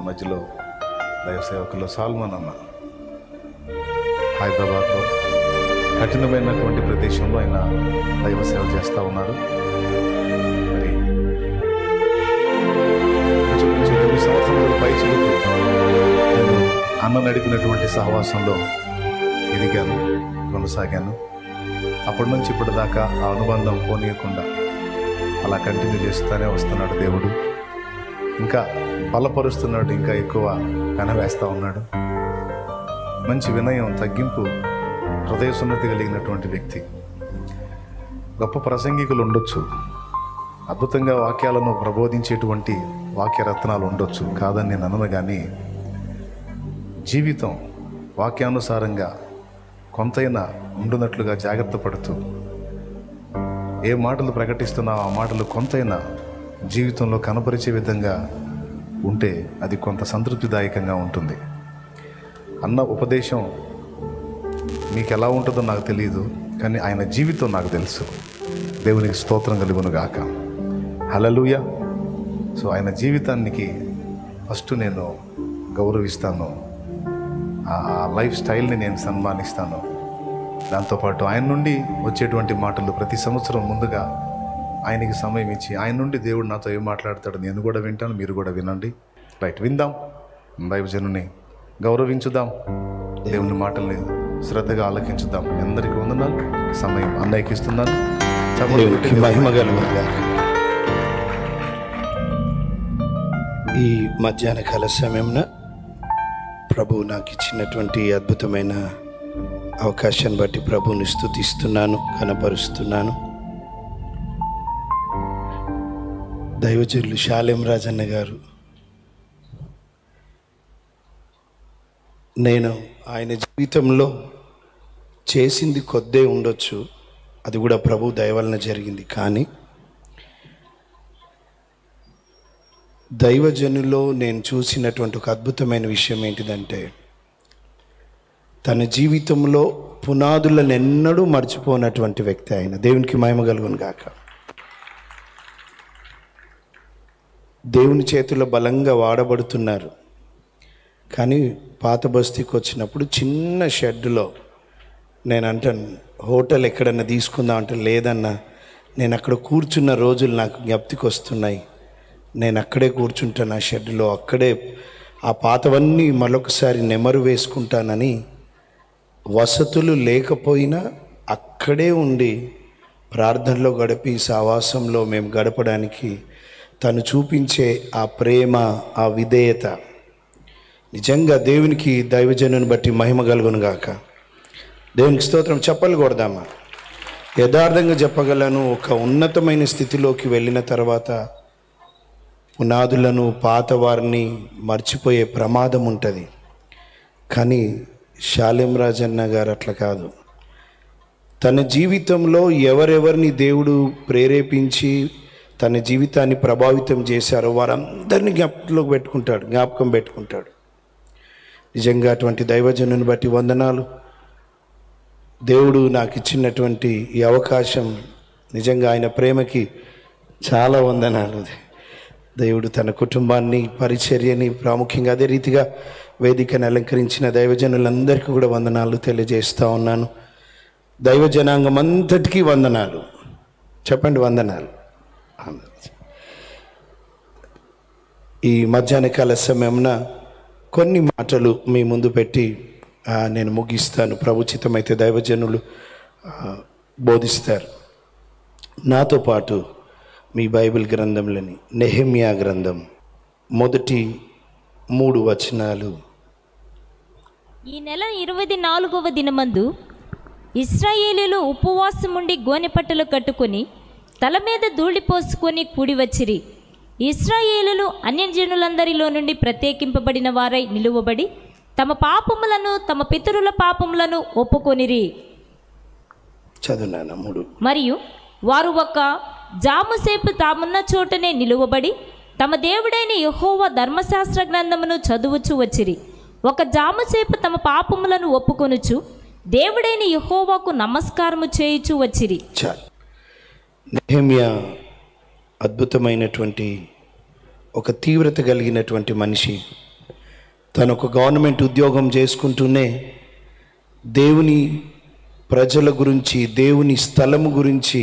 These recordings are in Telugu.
మధ్యలో దైవ సేవకుల్లో సాల్మన్ అన్న హైదరాబాద్లో కఠినమైనటువంటి ప్రదేశంలో ఆయన దైవ సేవ చేస్తూ ఉన్నారు మరి ఇంచుమించు రెండు సంవత్సరాల పై చిలుకు నేను అన్న నడిపినటువంటి సహవాసంలో ఎదిగాను కొనసాగాను అప్పటి నుంచి ఇప్పటిదాకా ఆ అనుబంధం పోనీయకుండా అలా కంటిన్యూ చేస్తూనే వస్తున్నాడు దేవుడు ఇంకా బలపరుస్తున్నాడు ఇంకా ఎక్కువ కనవేస్తూ ఉన్నాడు మంచి వినయం తగ్గింపు హృదయ సున్నతి కలిగినటువంటి వ్యక్తి గొప్ప ప్రసంగికులు ఉండొచ్చు అద్భుతంగా వాక్యాలను ప్రబోధించేటువంటి వాక్య రత్నాలు ఉండొచ్చు కాదని నేను అనను కానీ జీవితం వాక్యానుసారంగా కొంతైనా ఉండునట్లుగా జాగ్రత్త పడుతూ ఏ మాటలు ప్రకటిస్తున్నావు ఆ మాటలు కొంతైనా జీవితంలో కనపరిచే విధంగా ఉంటే అది కొంత సంతృప్తిదాయకంగా ఉంటుంది అన్న ఉపదేశం మీకు ఎలా ఉంటుందో నాకు తెలియదు కానీ ఆయన జీవితం నాకు తెలుసు దేవునికి స్తోత్రం కలుగును గాక హలలుయ సో ఆయన జీవితానికి ఫస్ట్ నేను గౌరవిస్తాను ఆ లైఫ్ స్టైల్ని నేను సన్మానిస్తాను దాంతోపాటు ఆయన నుండి వచ్చేటువంటి మాటలు ప్రతి సంవత్సరం ముందుగా ఆయనకి సమయం ఇచ్చి ఆయన నుండి దేవుడు నాతో ఏం మాట్లాడతాడు నేను కూడా వింటాను మీరు కూడా వినండి రైట్ విందాం దైవజనుని గౌరవించుదాం దేవుని మాటల్ని శ్రద్ధగా ఆలకించుదాం అందరికీ వందనాలు సమయం అన్నయ్యకి ఇస్తున్నాను చప్పట్లు దేవునికి కొట్టి మహిమ కలుగునుగా ఈ మధ్యాహ్న కాల సమయంన ప్రభు నాకు ఇచ్చినటువంటి అద్భుతమైన అవకాశాన్ని బట్టి ప్రభుని స్థుతిస్తున్నాను కనపరుస్తున్నాను దైవజనులు శాలెం రాజన్న గారు నేను ఆయన జీవితంలో చేసింది కొద్దే ఉండొచ్చు అది కూడా ప్రభు దయ వలన జరిగింది కానీ దైవజనులో నేను చూసినటువంటి ఒక అద్భుతమైన విషయం ఏంటిదంటే తన జీవితంలో పునాదులను ఎన్నడూ మర్చిపోనటువంటి వ్యక్తి ఆయన దేవునికి మహిమ కలుగును గాక దేవుని చేతిలో బలంగా వాడబడుతున్నారు కానీ పాత బస్తీకి వచ్చినప్పుడు చిన్న షెడ్లో నేను అంటాను హోటల్ ఎక్కడన్నా తీసుకుందాం అంటే లేదన్నా నేను అక్కడ కూర్చున్న రోజులు నాకు జ్ఞప్తికి వస్తున్నాయి నేను అక్కడే కూర్చుంటాను ఆ షెడ్లో అక్కడే ఆ పాతవన్నీ మరొకసారి నెమరు వేసుకుంటానని వసతులు లేకపోయినా అక్కడే ఉండి ప్రార్థనలో గడిపి సావాసంలో మేము గడపడానికి తను చూపించే ఆ ప్రేమ ఆ విధేయత నిజంగా దేవునికి దైవజనుని బట్టి మహిమ కలుగును గాక దేవునికి స్తోత్రం చెప్పలు కొడదామా యథార్థంగా చెప్పగలను ఒక ఉన్నతమైన స్థితిలోకి వెళ్ళిన తర్వాత పునాదులను పాత వారిని మర్చిపోయే ప్రమాదం ఉంటుంది కానీ శాలెం రాజన్న గారు అట్లా కాదు తన జీవితంలో ఎవరెవరిని దేవుడు ప్రేరేపించి తన జీవితాన్ని ప్రభావితం చేశారో వారందరినీ జ్ఞాపకంలోకి పెట్టుకుంటాడు జ్ఞాపకం పెట్టుకుంటాడు నిజంగా అటువంటి దైవజనుని బట్టి వందనాలు దేవుడు నాకు ఇచ్చినటువంటి ఈ అవకాశం నిజంగా ఆయన ప్రేమకి చాలా వందనాలు దేవుడు తన కుటుంబాన్ని పరిచర్యని ప్రాముఖ్యంగా అదే రీతిగా వేదికను అలంకరించిన దైవజనులందరికీ కూడా వందనాలు తెలియజేస్తూ ఉన్నాను దైవజనాంగం అంతటికీ వందనాలు చెప్పండి వందనాలు ఈ మధ్యాహ్న కాల సమయంన కొన్ని మాటలు మీ ముందు పెట్టి ఆ, నేను ముగిస్తాను ప్రభుచితమైతే దైవజనులు ఆ, బోధిస్తారు నాతో పాటు మీ బైబిల్ గ్రంథంలోని నెహెమియా గ్రంథం మొదటి మూడు వచనాలు ఈ నెల ఇరవై నాలుగవ దినమందు ఇస్రాయేలీలు ఉపవాసముండి గోనెపట్టలు కట్టుకొని తల మీద ధూళి పోసుకొని కూడి వచ్చిరి ఇస్రాయేలులు అన్యజనులందరిలో నుండి ప్రత్యేకింపబడిన వారై నిలువబడి తమ పాపములను తమ పితరుల పాపములను ఒప్పుకొనిరి చదువునాను మూడు మరియు వారు ఒక జాముసేపు తామున్న చోటనే నిలువబడి తమ దేవుడైన యెహోవా ధర్మశాస్త్ర గ్రంథమును చదువుచు వచ్చిరి ఒక జాముసేపు తమ పాపములను ఒప్పుకొనుచు దేవుడైన యెహోవాకు నమస్కారము చేయుచు వచ్చిరి చాలు నెహమ్యా అద్భుతమైనటువంటి ఒక తీవ్రత కలిగినటువంటి మనిషి తను ఒక గవర్నమెంట్ ఉద్యోగం చేసుకుంటూనే దేవుని ప్రజల గురించి దేవుని స్థలము గురించి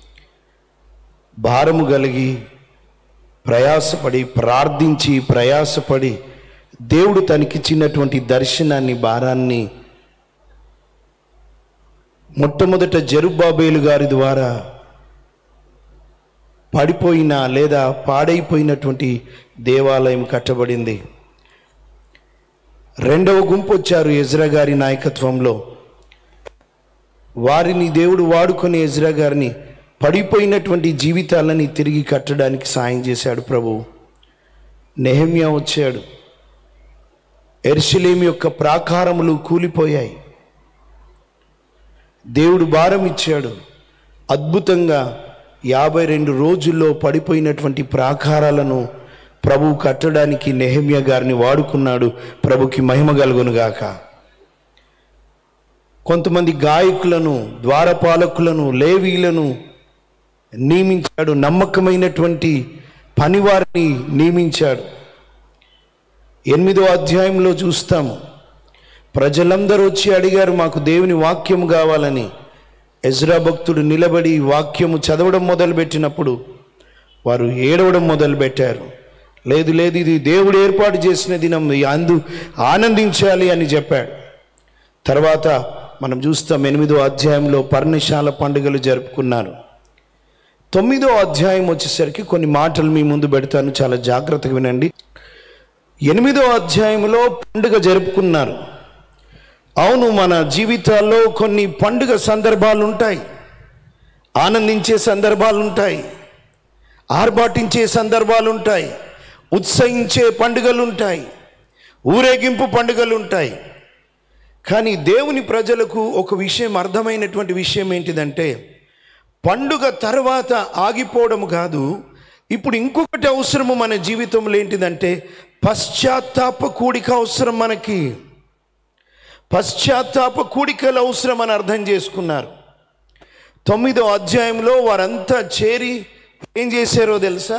భారము కలిగి ప్రయాసపడి ప్రార్థించి ప్రయాసపడి దేవుడు తనకిచ్చినటువంటి దర్శనాన్ని భారాన్ని మొట్టమొదట జరుబాబేలు గారి ద్వారా పడిపోయిన లేదా పాడైపోయినటువంటి దేవాలయం కట్టబడింది రెండవ గుంపు వచ్చారు ఎజ్రా గారి నాయకత్వంలో వారిని దేవుడు వాడుకొని ఎజ్రా గారిని పడిపోయినటువంటి జీవితాలని తిరిగి కట్టడానికి సాయం చేశాడు ప్రభు నెహమ్యా వచ్చాడు ఎర్షలేం యొక్క ప్రాకారములు కూలిపోయాయి దేవుడు భారం ఇచ్చాడు అద్భుతంగా యాభై రెండు రోజుల్లో పడిపోయినటువంటి ప్రాకారాలను ప్రభు కట్టడానికి నెహమ్య గారిని వాడుకున్నాడు ప్రభుకి మహిమ కలుగునుగాక కొంతమంది గాయకులను ద్వారపాలకులను లేవీలను నియమించాడు నమ్మకమైనటువంటి పనివారిని నియమించాడు ఎనిమిదో అధ్యాయంలో చూస్తాము ప్రజలందరూ వచ్చి అడిగారు మాకు దేవుని వాక్యం కావాలని ఎజ్రా భక్తుడు నిలబడి వాక్యము చదవడం మొదలుపెట్టినప్పుడు వారు ఏడవడం మొదలుపెట్టారు లేదు లేదు ఇది దేవుడు ఏర్పాటు చేసిన దినం అందు ఆనందించాలి అని చెప్పాడు తర్వాత మనం చూస్తాం ఎనిమిదో అధ్యాయంలో పర్ణశాల పండుగలు జరుపుకున్నారు తొమ్మిదో అధ్యాయం వచ్చేసరికి కొన్ని మాటలు మీ ముందు పెడతాను చాలా జాగ్రత్తగా వినండి ఎనిమిదో అధ్యాయంలో పండుగ జరుపుకున్నారు అవును మన జీవితాల్లో కొన్ని పండుగ సందర్భాలు ఉంటాయి ఆనందించే సందర్భాలు ఉంటాయి ఆర్భాటించే సందర్భాలు ఉంటాయి ఉత్సహించే పండుగలు ఉంటాయి ఊరేగింపు పండుగలు ఉంటాయి కానీ దేవుని ప్రజలకు ఒక విషయం అర్థమైనటువంటి విషయం ఏంటిదంటే పండుగ తర్వాత ఆగిపోవడం కాదు ఇప్పుడు ఇంకొకటి అవసరము మన జీవితంలో ఏంటిదంటే పశ్చాత్తాప కూడిక అవసరం మనకి పశ్చాత్తాప కూడికలు అవసరం అని అర్థం చేసుకున్నారు తొమ్మిదో అధ్యాయంలో వారంతా చేరి ఏం చేశారో తెలుసా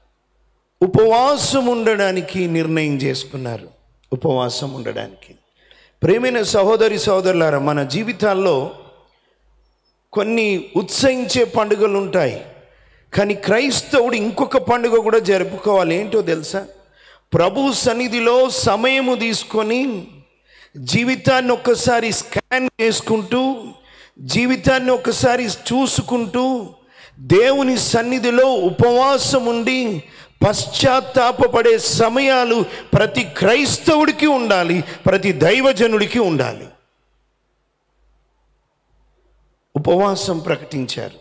ఉపవాసం ఉండడానికి నిర్ణయం చేసుకున్నారు ఉపవాసం ఉండడానికి ప్రేమైన సహోదరి సహోదరులారా మన జీవితాల్లో కొన్ని ఉత్సహించే పండుగలు ఉంటాయి కానీ క్రైస్తవుడు ఇంకొక పండుగ కూడా జరుపుకోవాలి ఏంటో తెలుసా ప్రభు సన్నిధిలో సమయము తీసుకొని జీవితాన్ని ఒక్కసారి స్కాన్ చేసుకుంటూ జీవితాన్ని ఒకసారి చూసుకుంటూ దేవుని సన్నిధిలో ఉపవాసం ఉండి పశ్చాత్తాపపడే సమయాలు ప్రతి క్రైస్తవుడికి ఉండాలి ప్రతి దైవజనుడికి ఉండాలి ఉపవాసం ప్రకటించారు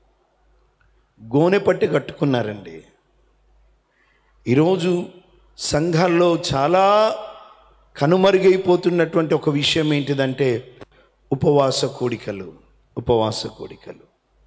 గోనె పట్టి కట్టుకున్నారండి ఈరోజు సంఘాల్లో చాలా కనుమరుగైపోతున్నటువంటి ఒక విషయం ఏంటిదంటే ఉపవాస కోడికలు ఉపవాస కోడికలు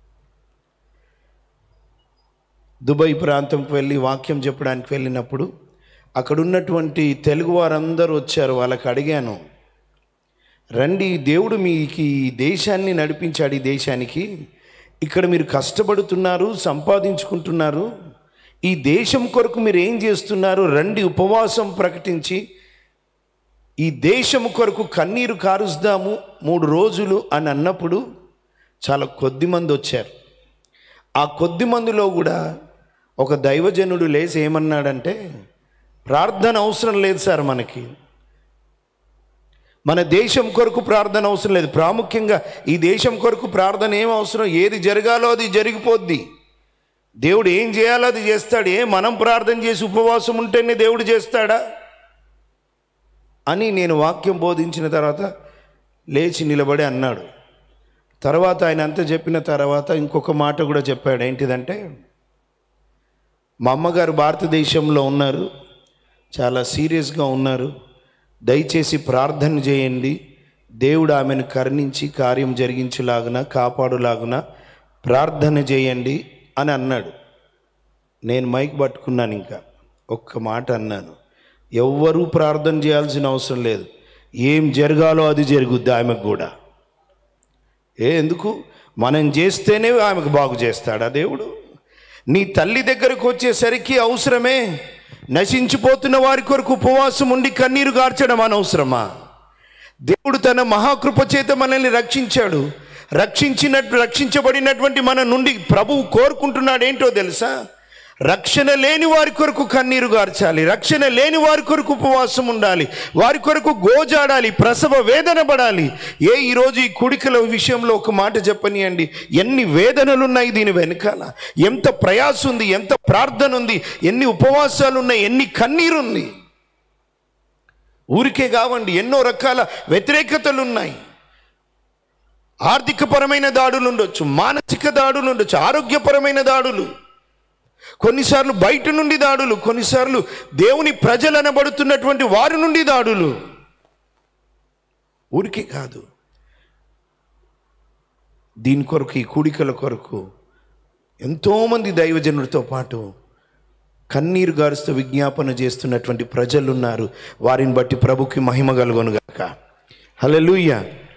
దుబాయ్ ప్రాంతంకి వెళ్ళి వాక్యం చెప్పడానికి వెళ్ళినప్పుడు అక్కడ ఉన్నటువంటి తెలుగు వారందరూ వచ్చారు వాళ్ళకి అడిగాను రండి దేవుడు మీకు ఈ దేశాన్ని నడిపించాడు ఈ దేశానికి ఇక్కడ మీరు కష్టపడుతున్నారు సంపాదించుకుంటున్నారు ఈ దేశం కొరకు మీరు ఏం చేస్తున్నారు రండి ఉపవాసం ప్రకటించి ఈ దేశం కొరకు కన్నీరు కారుస్తాము మూడు రోజులు అని అన్నప్పుడు చాలా కొద్ది మంది వచ్చారు ఆ కొద్ది మందిలో కూడా ఒక దైవజనుడు లేచి ఏమన్నాడంటే ప్రార్థన అవసరం లేదు సార్ మనకి మన దేశం కొరకు ప్రార్థన అవసరం లేదు ప్రాముఖ్యంగా ఈ దేశం కొరకు ప్రార్థన ఏం అవసరం ఏది జరగాలో అది జరిగిపోద్ది దేవుడు ఏం చేయాలో అది చేస్తాడు ఏ మనం ప్రార్థన చేసి ఉపవాసం ఉంటేనే దేవుడు చేస్తాడా అని నేను వాక్యం బోధించిన తర్వాత లేచి నిలబడి అన్నాడు తర్వాత ఆయన అంతా చెప్పిన తర్వాత ఇంకొక మాట కూడా చెప్పాడు ఏంటిదంటే మా అమ్మగారు భారతదేశంలో ఉన్నారు చాలా సీరియస్గా ఉన్నారు దయచేసి ప్రార్థన చేయండి దేవుడు ఆమెను కరుణించి కార్యం జరిగించేలాగున కాపాడులాగున ప్రార్థన చేయండి అని అన్నాడు నేను మైక్ పట్టుకున్నాను ఇంకా ఒక్క మాట అన్నాను ఎవ్వరూ ప్రార్థన చేయాల్సిన అవసరం లేదు ఏం జరగాలో అది జరుగుద్ది ఆమెకు కూడా ఏ ఎందుకు మనం చేస్తేనే ఆమెకు బాగు చేస్తాడా దేవుడు నీ తల్లి దగ్గరకు వచ్చేసరికి అవసరమే నశించిపోతున్న వారి కొరకు ఉపవాసం ఉండి కన్నీరు గార్చడం అనవసరమా దేవుడు తన మహాకృప చేత మనల్ని రక్షించాడు రక్షించినట్టు రక్షించబడినటువంటి మన నుండి ప్రభువు కోరుకుంటున్నాడు ఏంటో తెలుసా రక్షణ లేని వారి కొరకు కన్నీరు గార్చాలి రక్షణ లేని వారి కొరకు ఉపవాసం ఉండాలి వారి కొరకు గోజాడాలి ప్రసవ వేదన పడాలి ఏ ఈరోజు ఈ కుడికల విషయంలో ఒక మాట చెప్పనియండి ఎన్ని వేదనలు ఉన్నాయి దీని వెనకాల ఎంత ప్రయాస ఉంది ఎంత ప్రార్థన ఉంది ఎన్ని ఉపవాసాలు ఉన్నాయి ఎన్ని కన్నీరు ఉంది ఊరికే కావండి ఎన్నో రకాల వ్యతిరేకతలు ఉన్నాయి ఆర్థికపరమైన దాడులు ఉండొచ్చు మానసిక దాడులు ఉండొచ్చు ఆరోగ్యపరమైన దాడులు కొన్నిసార్లు బయట నుండి దాడులు కొన్నిసార్లు దేవుని ప్రజలు అనబడుతున్నటువంటి వారి నుండి దాడులు ఊరికే కాదు దీని కొరకు ఈ కూడికల కొరకు ఎంతోమంది దైవజనులతో పాటు కన్నీరు గారుస్తూ విజ్ఞాపన చేస్తున్నటువంటి ప్రజలు ఉన్నారు వారిని బట్టి ప్రభుకి మహిమ కలుగొనుగాక హల్లెలూయా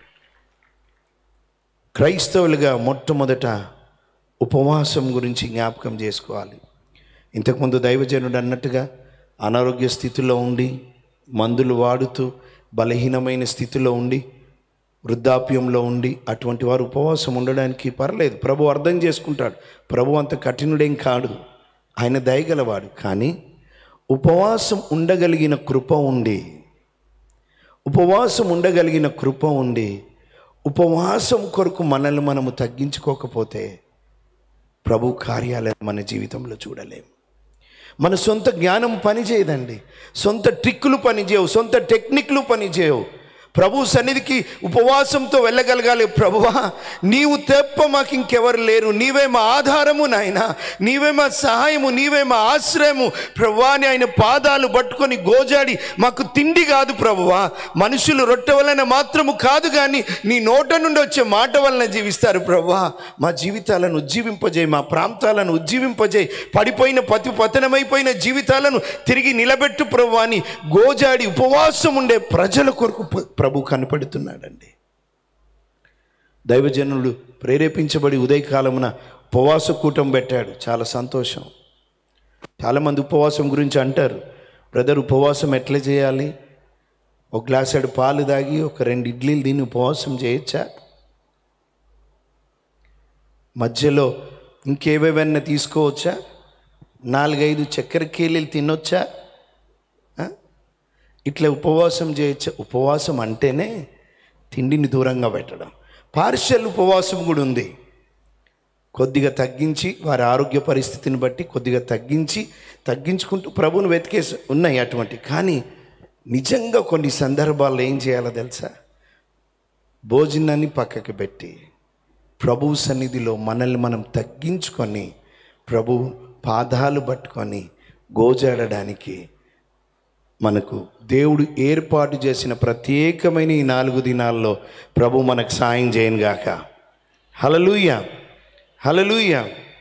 క్రైస్తవులుగా మొట్టమొదట ఉపవాసం గురించి జ్ఞాపకం చేసుకోవాలి ఇంతకుముందు దైవజనుడు అన్నట్టుగా అనారోగ్య స్థితిలో ఉండి మందులు వాడుతూ బలహీనమైన స్థితిలో ఉండి వృద్ధాప్యంలో ఉండి అటువంటి వారు ఉపవాసం ఉండడానికి పర్లేదు ప్రభు అర్థం చేసుకుంటాడు ప్రభు అంత కఠినుడేం కాడు ఆయన దయగలవాడు కానీ ఉపవాసం ఉండగలిగిన కృప ఉండి ఉపవాసం ఉండగలిగిన కృప ఉండి ఉపవాసం కొరకు మనల్ని మనము తగ్గించుకోకపోతే ప్రభు కార్యాలను మన జీవితంలో చూడలేం మన సొంత జ్ఞానం పనిచేయదండి సొంత ట్రిక్కులు పనిచేయవు సొంత టెక్నిక్లు పనిచేయవు ప్రభు సన్నిధికి ఉపవాసంతో వెళ్ళగలగాలి ప్రభువా నీవు తెప్ప మాకు ఇంకెవరు లేరు నీవే మా ఆధారము నాయన నీవే మా సహాయము నీవే మా ఆశ్రయము ప్రభువా అని ఆయన పాదాలు పట్టుకొని గోజాడి మాకు తిండి కాదు ప్రభువా మనుషులు రొట్టె వలన మాత్రము కాదు కానీ నీ నోట నుండి వచ్చే మాట వలన జీవిస్తారు ప్రభువా మా జీవితాలను ఉజ్జీవింపజేయి మా ప్రాంతాలను ఉజ్జీవింపజేయి పడిపోయిన పతి పతనమైపోయిన జీవితాలను తిరిగి నిలబెట్టు ప్రభు అని గోజాడి ఉపవాసం ఉండే ప్రజల కొరకు ప్ర- ప్రభు కనపడుతున్నాడండి దైవజనులు ప్రేరేపించబడి ఉదయకాలమున ఉపవాస కూటం పెట్టాడు చాలా సంతోషం చాలామంది ఉపవాసం గురించి అంటారు బ్రదర్ ఉపవాసం ఎట్లా చేయాలి ఒక గ్లాసెడు పాలు తాగి ఒక రెండు ఇడ్లీలు దీన్ని ఉపవాసం చేయొచ్చా మధ్యలో ఇంకేవేవన్నా తీసుకోవచ్చా నాలుగైదు చక్కెర కేలీలు తినొచ్చా ఆ? ఇట్లా ఉపవాసం చేయొచ్చా ఉపవాసం అంటేనే తిండిని దూరంగా పెట్టడం పార్షల్ ఉపవాసం కూడా ఉంది కొద్దిగా తగ్గించి వారి ఆరోగ్య పరిస్థితిని బట్టి కొద్దిగా తగ్గించి తగ్గించుకుంటూ ప్రభువును వెతికే ఉన్నాయి అటువంటి కానీ నిజంగా కొన్ని సందర్భాల్లో ఏం చేయాలో తెలుసా భోజనాన్ని పక్కకి పెట్టి ప్రభు సన్నిధిలో మనల్ని మనం తగ్గించుకొని ప్రభు పాదాలు పట్టుకొని గోజాడడానికి మనకు దేవుడు ఏర్పాటు చేసిన ప్రత్యేకమైన ఈ నాలుగు దినాల్లో ప్రభు మనకు సాయం చేయను గాక హలలుయ హలలుయ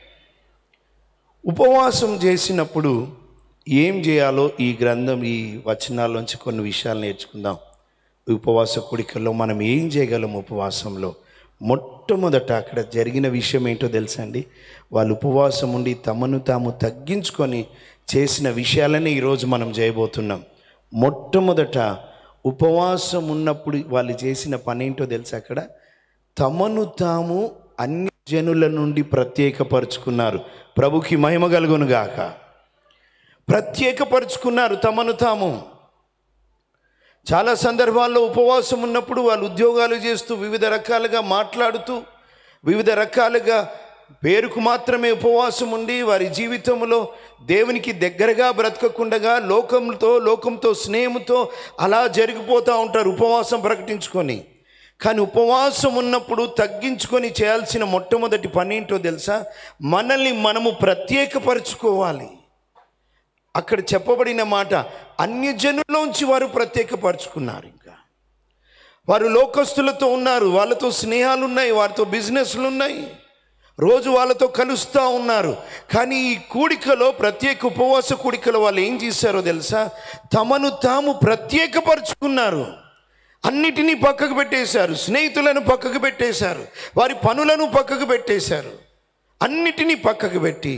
ఉపవాసం చేసినప్పుడు ఏం చేయాలో ఈ గ్రంథం ఈ వచనాల్లోంచి కొన్ని విషయాలు నేర్చుకుందాం ఈ ఉపవాస కుడికల్లో మనం ఏం చేయగలం ఉపవాసంలో మొట్టమొదట అక్కడ జరిగిన విషయం ఏంటో తెలుసా అండి వాళ్ళు ఉపవాసం ఉండి తమను తాము తగ్గించుకొని చేసిన విషయాలనే ఈరోజు మనం చేయబోతున్నాం మొట్టమొదట ఉపవాసం ఉన్నప్పుడు వాళ్ళు చేసిన పని ఏంటో తెలుసా అక్కడ తమను తాము అన్ని జనుల నుండి ప్రత్యేకపరుచుకున్నారు ప్రభుకి మహిమ కలుగును గాక ప్రత్యేకపరుచుకున్నారు తమను తాము చాలా సందర్భాల్లో ఉపవాసం ఉన్నప్పుడు వాళ్ళు ఉద్యోగాలు చేస్తూ వివిధ రకాలుగా మాట్లాడుతూ వివిధ రకాలుగా పేరుకు మాత్రమే ఉపవాసం ఉండి వారి జీవితంలో దేవునికి దగ్గరగా బ్రతకకుండగా లోకంతో లోకంతో స్నేహంతో అలా జరిగిపోతూ ఉంటారు ఉపవాసం ప్రకటించుకొని కానీ ఉపవాసం ఉన్నప్పుడు తగ్గించుకొని చేయాల్సిన మొట్టమొదటి పని ఏంటో తెలుసా మనల్ని మనము ప్రత్యేకపరచుకోవాలి అక్కడ చెప్పబడిన మాట అన్యజనుల్లోంచి వారు ప్రత్యేకపరుచుకున్నారు ఇంకా వారు లోకస్తులతో ఉన్నారు వాళ్ళతో స్నేహాలు ఉన్నాయి వారితో బిజినెస్లు ఉన్నాయి రోజు వాళ్ళతో కలుస్తూ ఉన్నారు కానీ ఈ కూడికలో ప్రత్యేక ఉపవాస కూడికలో వాళ్ళు ఏం చేశారో తెలుసా తమను తాము ప్రత్యేకపరుచుకున్నారు అన్నిటినీ పక్కకు పెట్టేశారు స్నేహితులను పక్కకు పెట్టేశారు వారి పనులను పక్కకు పెట్టేశారు అన్నిటినీ పక్కకు పెట్టి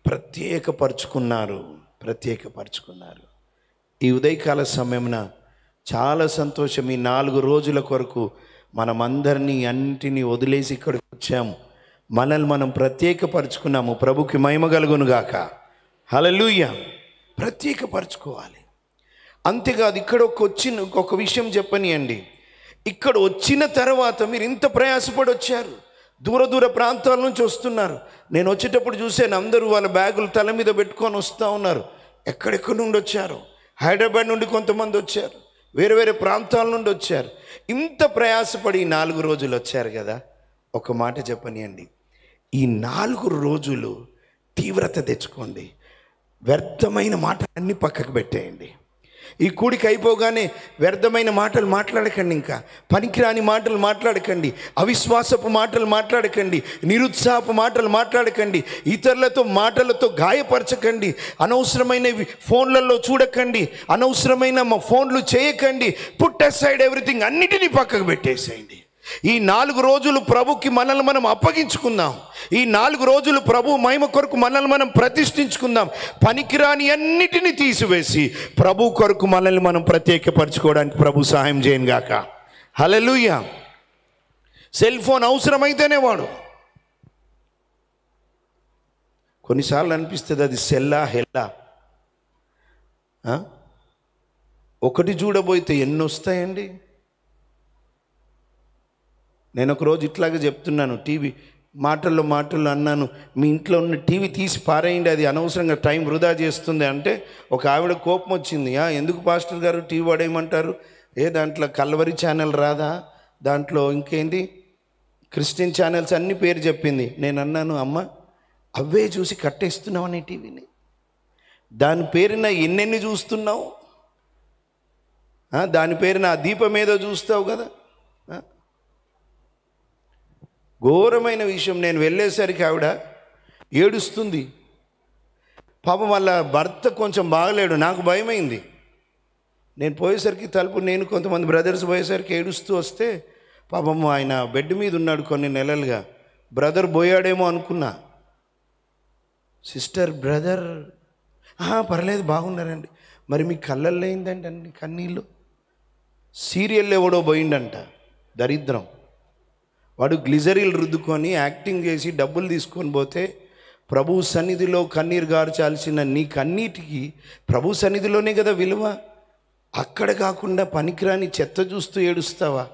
ప్రత్యేకపరుచుకున్నారు ప్రత్యేకపరుచుకున్నారు ఈ ఉదయకాల సమయమున చాలా సంతోషం ఈ నాలుగు రోజుల కొరకు మనమందరినీ అన్నిటినీ వదిలేసి ఇక్కడికి వచ్చాము మనల్ని మనం ప్రత్యేకపరుచుకున్నాము ప్రభుకి మహిమ కలుగును గాక హలలుయ్య ప్రత్యేకపరచుకోవాలి అంతేకాదు ఇక్కడ ఒక వచ్చిన ఒక విషయం చెప్పనియండి ఇక్కడ వచ్చిన తర్వాత మీరు ఇంత ప్రయాసపడి వచ్చారు దూర దూర ప్రాంతాల నుంచి వస్తున్నారు నేను వచ్చేటప్పుడు చూశాను అందరూ వాళ్ళ బ్యాగులు తల మీద పెట్టుకొని వస్తూ ఉన్నారు ఎక్కడెక్కడి నుండి వచ్చారు హైదరాబాద్ నుండి కొంతమంది వచ్చారు వేరే వేరే ప్రాంతాల నుండి వచ్చారు ఇంత ప్రయాసపడి ఈ నాలుగు రోజులు వచ్చారు కదా ఒక మాట చెప్పనియండి ఈ నాలుగు రోజులు తీవ్రత తెచ్చుకోండి వ్యర్థమైన మాటలన్నీ పక్కకు పెట్టేయండి ఈ కూడికి అయిపోగానే వ్యర్థమైన మాటలు మాట్లాడకండి ఇంకా పనికిరాని మాటలు మాట్లాడకండి అవిశ్వాసపు మాటలు మాట్లాడకండి నిరుత్సాహపు మాటలు మాట్లాడకండి ఇతరులతో మాటలతో గాయపరచకండి అనవసరమైనవి ఫోన్లలో చూడకండి అనవసరమైన మా ఫోన్లు చేయకండి పుట్ సైడ్ ఎవ్రీథింగ్ అన్నిటినీ పక్కకు పెట్టేసేయండి ఈ నాలుగు రోజులు ప్రభుకి మనల్ని మనం అప్పగించుకుందాం ఈ నాలుగు రోజులు ప్రభు మహిమ కొరకు మనల్ని మనం ప్రతిష్ఠించుకుందాం పనికిరాని అన్నిటినీ తీసివేసి ప్రభు కొరకు మనల్ని మనం ప్రత్యేకపరచుకోవడానికి ప్రభు సహాయం చేయను గాక హలలుయ సెల్ ఫోన్ అవసరమైతేనే వాడు కొన్నిసార్లు అనిపిస్తుంది అది సెల్లా హెల్లా ఆ? ఒకటి చూడబోతే ఎన్ని వస్తాయండి నేను ఒకరోజు ఇట్లాగే చెప్తున్నాను టీవీ మాటల్లో మాటల్లో అన్నాను మీ ఇంట్లో ఉన్న టీవీ తీసి పారేయండి అది అనవసరంగా టైం వృధా చేస్తుంది అంటే ఒక ఆవిడ కోపం వచ్చింది "ఆ, ఎందుకు పాస్టర్ గారు టీవీ పడేయమంటారు ఏ దాంట్లో కల్వరి ఛానల్ రాదా దాంట్లో ఇంకేంటి క్రిస్టియన్ ఛానల్స్ అన్ని పేరు చెప్పింది నేను అన్నాను అమ్మ అవే చూసి కట్టేస్తున్నావు టీవీని దాని పేరున ఎన్నెన్ని చూస్తున్నావు ఆ, దాని పేరున ఆ దీపం ఏదో చూస్తావు కదా ఆ? ఘోరమైన విషయం నేను వెళ్ళేసరికి ఆవిడ ఏడుస్తుంది పాపం వాళ్ళ భర్త కొంచెం బాగలేడు నాకు భయమైంది నేను పోయేసరికి తలుపు నేను కొంతమంది బ్రదర్స్ పోయేసరికి ఏడుస్తూ వస్తే పాపం ఆయన బెడ్ మీద ఉన్నాడు కొన్ని నెలలుగా బ్రదర్ పోయాడేమో అనుకున్నా సిస్టర్ బ్రదర్ "ఆహా, పర్లేదు బాగున్నారండి మరి మీ కళ్ళల్లో ఏందండి అన్ని కన్నీళ్ళు సీరియల్ ఎవడో పోయిండంట దరిద్రం వాడు గ్లిజరిల్ రుద్దుకొని యాక్టింగ్ చేసి డబ్బులు తీసుకొని పోతే ప్రభు సన్నిధిలో కన్నీరు గార్చాల్సిన నీ కన్నీటికి ప్రభు సన్నిధిలోనే కదా విలువ అక్కడ కాకుండా పనికిరాని చెత్త చూస్తూ ఏడుస్తావా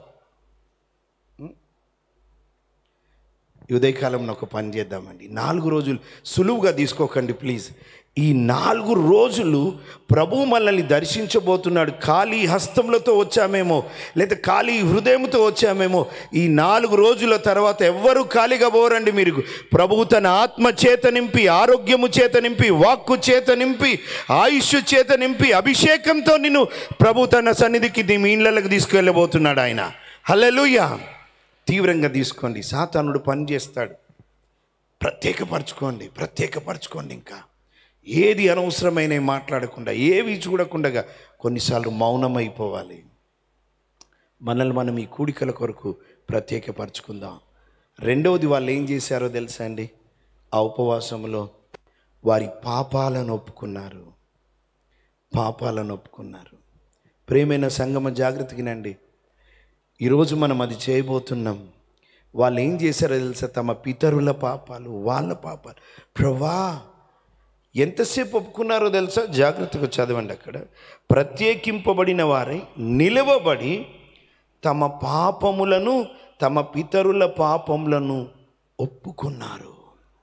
ఈ ఉదయకాలంలో ఒక పని చేద్దామండి నాలుగు రోజులు సులువుగా తీసుకోకండి ప్లీజ్ ఈ నాలుగు రోజులు ప్రభు మనల్ని దర్శించబోతున్నాడు ఖాళీ హస్తములతో వచ్చామేమో లేదా ఖాళీ హృదయంతో వచ్చామేమో ఈ నాలుగు రోజుల తర్వాత ఎవ్వరూ ఖాళీగా పోరండి మీరు ప్రభువు తన ఆత్మ చేత నింపి ఆరోగ్యము చేత నింపి వాక్కు చేత నింపి ఆయుష్ చేత నింపి అభిషేకంతో నిన్ను ప్రభు తన సన్నిధికి నీ మీ ఇళ్ళకి తీసుకెళ్ళబోతున్నాడు ఆయన హల్లెలూయా తీవ్రంగా తీసుకోండి సాతానుడు పని చేస్తాడు ప్రత్యేకపరచుకోండి ప్రత్యేకపరచుకోండి ఇంకా ఏది అనవసరమైన మాట్లాడకుండా ఏవి చూడకుండా కొన్నిసార్లు మౌనమైపోవాలి మనల్ని మనం ఈ కూడికల కొరకు ప్రత్యేకపరచుకుందాం రెండవది వాళ్ళు ఏం చేశారో తెలుసా అండి ఆ ఉపవాసంలో వారి పాపాలను ఒప్పుకున్నారు పాపాలను ఒప్పుకున్నారు ప్రేమైన సంగమ జాగ్రత్తగినండి ఈరోజు మనం అది చేయబోతున్నాం వాళ్ళు ఏం చేశారో తెలుసా తమ పితరుల పాపాలు వాళ్ళ పాపాలు ప్రభా ఎంతసేపు ఒప్పుకున్నారో తెలుసా జాగ్రత్తగా చదవండి అక్కడ ప్రత్యేకింపబడిన వారై నిలవబడి తమ పాపములను తమ పితరుల పాపములను ఒప్పుకున్నారు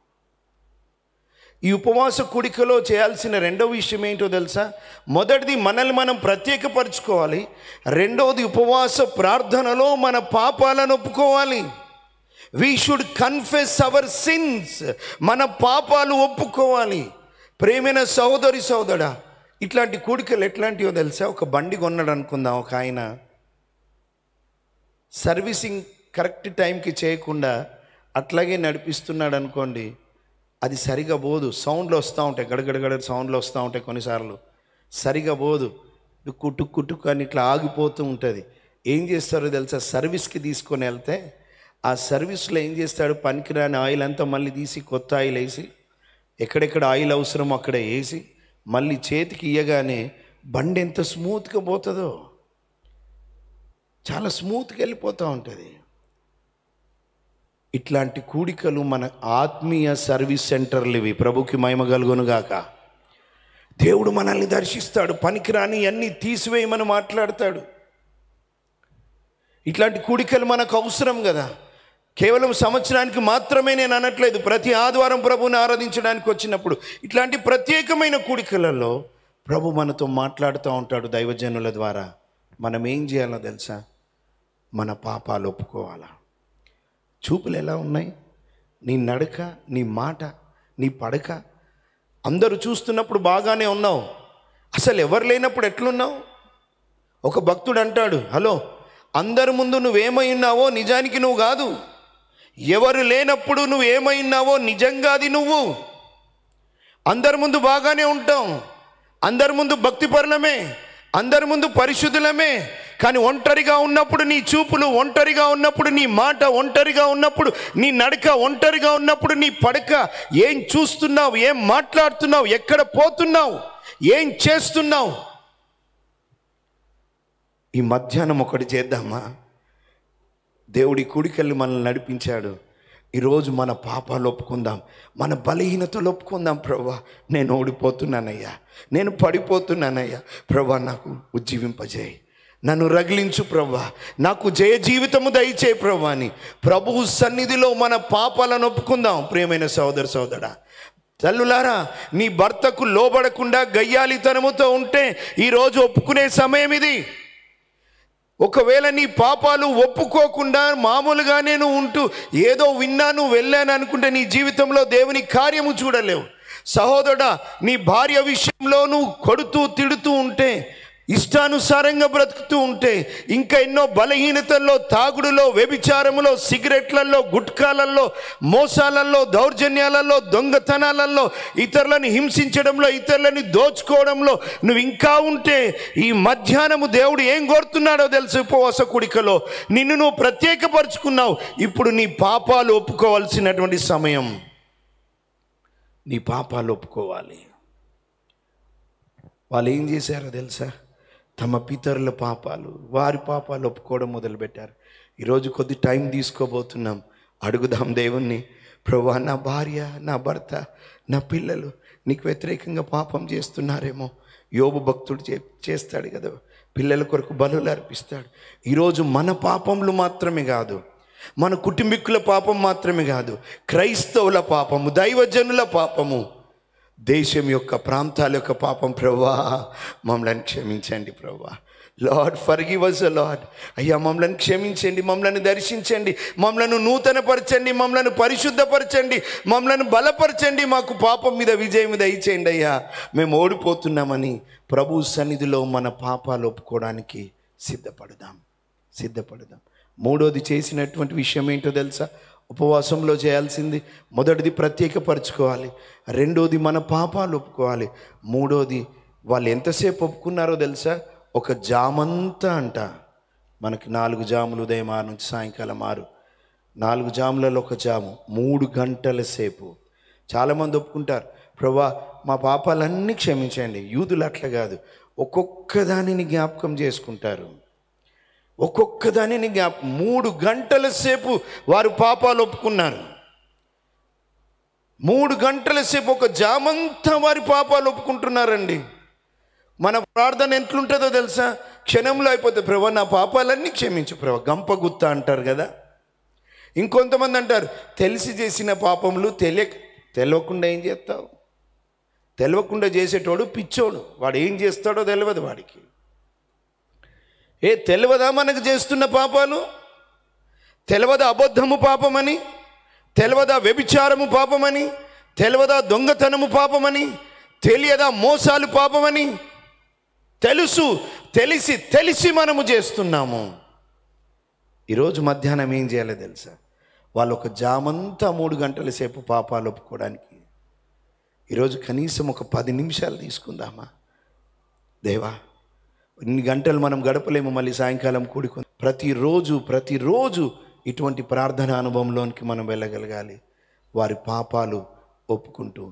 ఈ ఉపవాస కుడికలో చేయాల్సిన రెండవ విషయం ఏంటో తెలుసా మొదటిది మనల్ని మనం ప్రత్యేకపరచుకోవాలి రెండవది ఉపవాస ప్రార్థనలో మన పాపాలను ఒప్పుకోవాలి we should confess our sins మన పాపాలు ఒప్పుకోవాలి ప్రేమైన సహోదరి సోదరా ఇట్లాంటి కూడికలు ఎట్లాంటివో తెలుసా ఒక బండి కొన్నాడు అనుకుందాం ఒక ఆయన సర్వీసింగ్ కరెక్ట్ టైంకి చేయకుండా అట్లాగే నడిపిస్తున్నాడు అనుకోండి అది సరిగా పోదు సౌండ్లు వస్తూ ఉంటాయి గడగడగడ సౌండ్లు వస్తూ ఉంటాయి కొన్నిసార్లు సరిగా పోదు టుక్కు టుక్కు టుక్కు అని ఇట్లా ఆగిపోతూ ఉంటుంది ఏం చేస్తారో తెలుసా సర్వీస్కి తీసుకొని వెళ్తే ఆ సర్వీస్లో ఏం చేస్తాడు పనికిరాని ఆయిల్ అంతా మళ్ళీ తీసి కొత్త ఆయిల్ వేసి ఎక్కడెక్కడ ఆయిల్ అవసరమో అక్కడ వేసి మళ్ళీ చేతికి ఇయ్యగానే బండి ఎంత స్మూత్గా పోతుందో చాలా స్మూత్గా వెళ్ళిపోతూ ఉంటుంది ఇట్లాంటి కూడికలు మన ఆత్మీయ సర్వీస్ సెంటర్లు ఇవి ప్రభుకి మహిమ కలుగునుగాక దేవుడు మనల్ని దర్శిస్తాడు పనికిరాని అన్నీ తీసివేయమని మాట్లాడతాడు ఇట్లాంటి కూడికలు మనకు అవసరం కదా కేవలం సంవత్సరానికి మాత్రమే నేను అనట్లేదు ప్రతి ఆదివారం ప్రభుని ఆరాధించడానికి వచ్చినప్పుడు ఇట్లాంటి ప్రత్యేకమైన కూడికలలో ప్రభు మనతో మాట్లాడుతూ ఉంటాడు దైవజనుల ద్వారా మనం ఏం చేయాలో తెలుసా మన పాపాలు ఒప్పుకోవాలా చూపులు ఎలా ఉన్నాయి నీ నడక నీ మాట నీ పడక అందరూ చూస్తున్నప్పుడు బాగానే ఉన్నావు అసలు ఎవరు లేనప్పుడు ఎట్లున్నావు ఒక భక్తుడు అంటాడు హలో అందరి ముందు నువ్వేమై ఉన్నావో నిజానికి నువ్వు కాదు ఎవరు లేనప్పుడు నువ్వు ఏమై ఉన్నావో నిజంగా అది నువ్వు అందరి ముందు బాగానే ఉంటాం అందరి ముందు భక్తిపరులమే అందరి ముందు పరిశుద్ధులమే కానీ ఒంటరిగా ఉన్నప్పుడు నీ చూపులు ఒంటరిగా ఉన్నప్పుడు నీ మాట ఒంటరిగా ఉన్నప్పుడు నీ నడక ఒంటరిగా ఉన్నప్పుడు నీ పడక ఏం చూస్తున్నావు ఏం మాట్లాడుతున్నావు ఎక్కడ పోతున్నావు ఏం చేస్తున్నావు ఈ మధ్యాహ్నం ఒకటి చేద్దామా దేవుడి కుడికెళ్ళి మనల్ని నడిపించాడు ఈరోజు మన పాపాలు ఒప్పుకుందాం మన బలహీనతలు ఒప్పుకుందాం ప్రభా నేను ఓడిపోతున్నానయ్యా నేను పడిపోతున్నానయ్యా ప్రభా నాకు ఉజ్జీవింపజేయి నన్ను రగిలించు ప్రభా నాకు జయ జీవితము దయచే ప్రభా అని ప్రభువు సన్నిధిలో మన పాపాలను ఒప్పుకుందాం ప్రియమైన సోదర సోదరా తల్లులారా నీ భర్తకు లోబడకుండా గయ్యాలితనముతో ఉంటే ఈరోజు ఒప్పుకునే సమయం ఇది ఒకవేళ నీ పాపాలు ఒప్పుకోకుండా మామూలుగా నేను ఉంటూ ఏదో విన్నాను వెళ్ళాను అనుకుంటే నీ జీవితంలో దేవుని కార్యము చూడలేవు సహోదరుడా నీ భార్య విషయంలో నువ్వు కొడుతూ తిడుతూ ఉంటే ఇష్టానుసారంగా బ్రతుకుతూ ఉంటే ఇంకా ఎన్నో బలహీనతల్లో తాగుడులో వ్యభిచారములో సిగరెట్లలో గుట్కాలలో మోసాలలో దౌర్జన్యాలలో దొంగతనాలలో ఇతరులను హింసించడంలో ఇతరులని దోచుకోవడంలో నువ్వు ఇంకా ఉంటే ఈ మధ్యాహ్నము దేవుడు ఏం కోరుతున్నాడో తెలుసు ఉపవాస కుడికలో నిన్ను నువ్వు ప్రత్యేకపరుచుకున్నావు ఇప్పుడు నీ పాపాలు ఒప్పుకోవాల్సినటువంటి సమయం నీ పాపాలు ఒప్పుకోవాలి వాళ్ళు ఏం చేశారో తెలుసా తమ పితరుల పాపాలు వారి పాపాలు ఒప్పుకోవడం మొదలుపెట్టారు ఈరోజు కొద్ది టైం తీసుకోబోతున్నాం అడుగుదాం దేవుణ్ణి ప్రభా నా భార్య నా భర్త నా పిల్లలు నీకు వ్యతిరేకంగా పాపం చేస్తున్నారేమో యోబు భక్తుడు చే చేస్తాడు కదా పిల్లల కొరకు బలులు అర్పిస్తాడు ఈరోజు మన పాపములు మాత్రమే కాదు మన కుటుంబీకుల పాపం మాత్రమే కాదు క్రైస్తవుల పాపము దైవజనుల పాపము దేశం యొక్క ప్రాంతాల యొక్క పాపం ప్రభా మమ్మల్ని క్షమించండి ప్రభా లార్డ్ ఫర్గివ్ అస్ లార్డ్ అయ్యా మమ్మల్ని క్షమించండి మమ్మల్ని దర్శించండి మమ్మల్ని నూతనపరచండి మమ్మల్ని పరిశుద్ధపరచండి మమ్మల్ని బలపరచండి మాకు పాపం మీద విజయం దయచేయండి అయ్యా మేము ఓడిపోతున్నామని ప్రభు సన్నిధిలో మన పాపాలు ఒప్పుకోవడానికి సిద్ధపడదాం సిద్ధపడదాం మూడోది చేసినటువంటి విషయం ఏంటో తెలుసా ఉపవాసంలో చేయాల్సింది మొదటిది ప్రత్యేకపరచుకోవాలి రెండోది మన పాపాలు ఒప్పుకోవాలి మూడోది వాళ్ళు ఎంతసేపు ఒప్పుకున్నారో తెలుసా ఒక జామంతా అంట మనకి నాలుగు జాములు ఉదయం ఆరు నుంచి సాయంకాలం ఆరు నాలుగు జాములలో ఒక జాము మూడు గంటల సేపు చాలామంది ఒప్పుకుంటారు ప్రభా మా పాపాలన్నీ క్షమించండి యూదులు అట్లా కాదు ఒక్కొక్క దానిని జ్ఞాపకం చేసుకుంటారు ఒక్కొక్క దానిని జ్ఞాప మూడు గంటల సేపు వారు పాపాలు ఒప్పుకున్నారు మూడు గంటల సేపు ఒక జామంతా వారి పాపాలు ఒప్పుకుంటున్నారండి మన ప్రార్థన ఎట్లుంటుందో తెలుసా క్షణంలో అయిపోతే ప్రభా నా పాపాలన్నీ క్షమించు ప్రభా గంప గుత్త అంటారు కదా ఇంకొంతమంది అంటారు తెలిసి చేసిన పాపములు తెలియక తెలియకుండా ఏం చేస్తావు తెలియకుండా చేసేటోడు పిచ్చోడు వాడు ఏం చేస్తాడో తెలియదు వాడికి ఏ తెలియదా మనకు చేస్తున్న పాపాలు తెలియదా అబద్ధము పాపమని తెలియదా వ్యభిచారము పాపమని తెలియదా దొంగతనము పాపమని తెలియదా మోసాలు పాపమని తెలుసు తెలిసి తెలిసి మనము చేస్తున్నాము ఈరోజు మధ్యాహ్నం ఏం చేయాలో తెలుసా వాళ్ళు ఒక జామంతా మూడు గంటల సేపు పాపాలు ఒప్పుకోవడానికి ఈరోజు కనీసం ఒక పది నిమిషాలు తీసుకుందామా దేవా ఇన్ని గంటలు మనం గడపలేము మళ్ళీ సాయంకాలం కూడుకొని ప్రతిరోజు ప్రతిరోజు ఇటువంటి ప్రార్థన అనుభవంలోనికి మనం వెళ్ళగలగాలి వారి పాపాలు ఒప్పుకుంటూ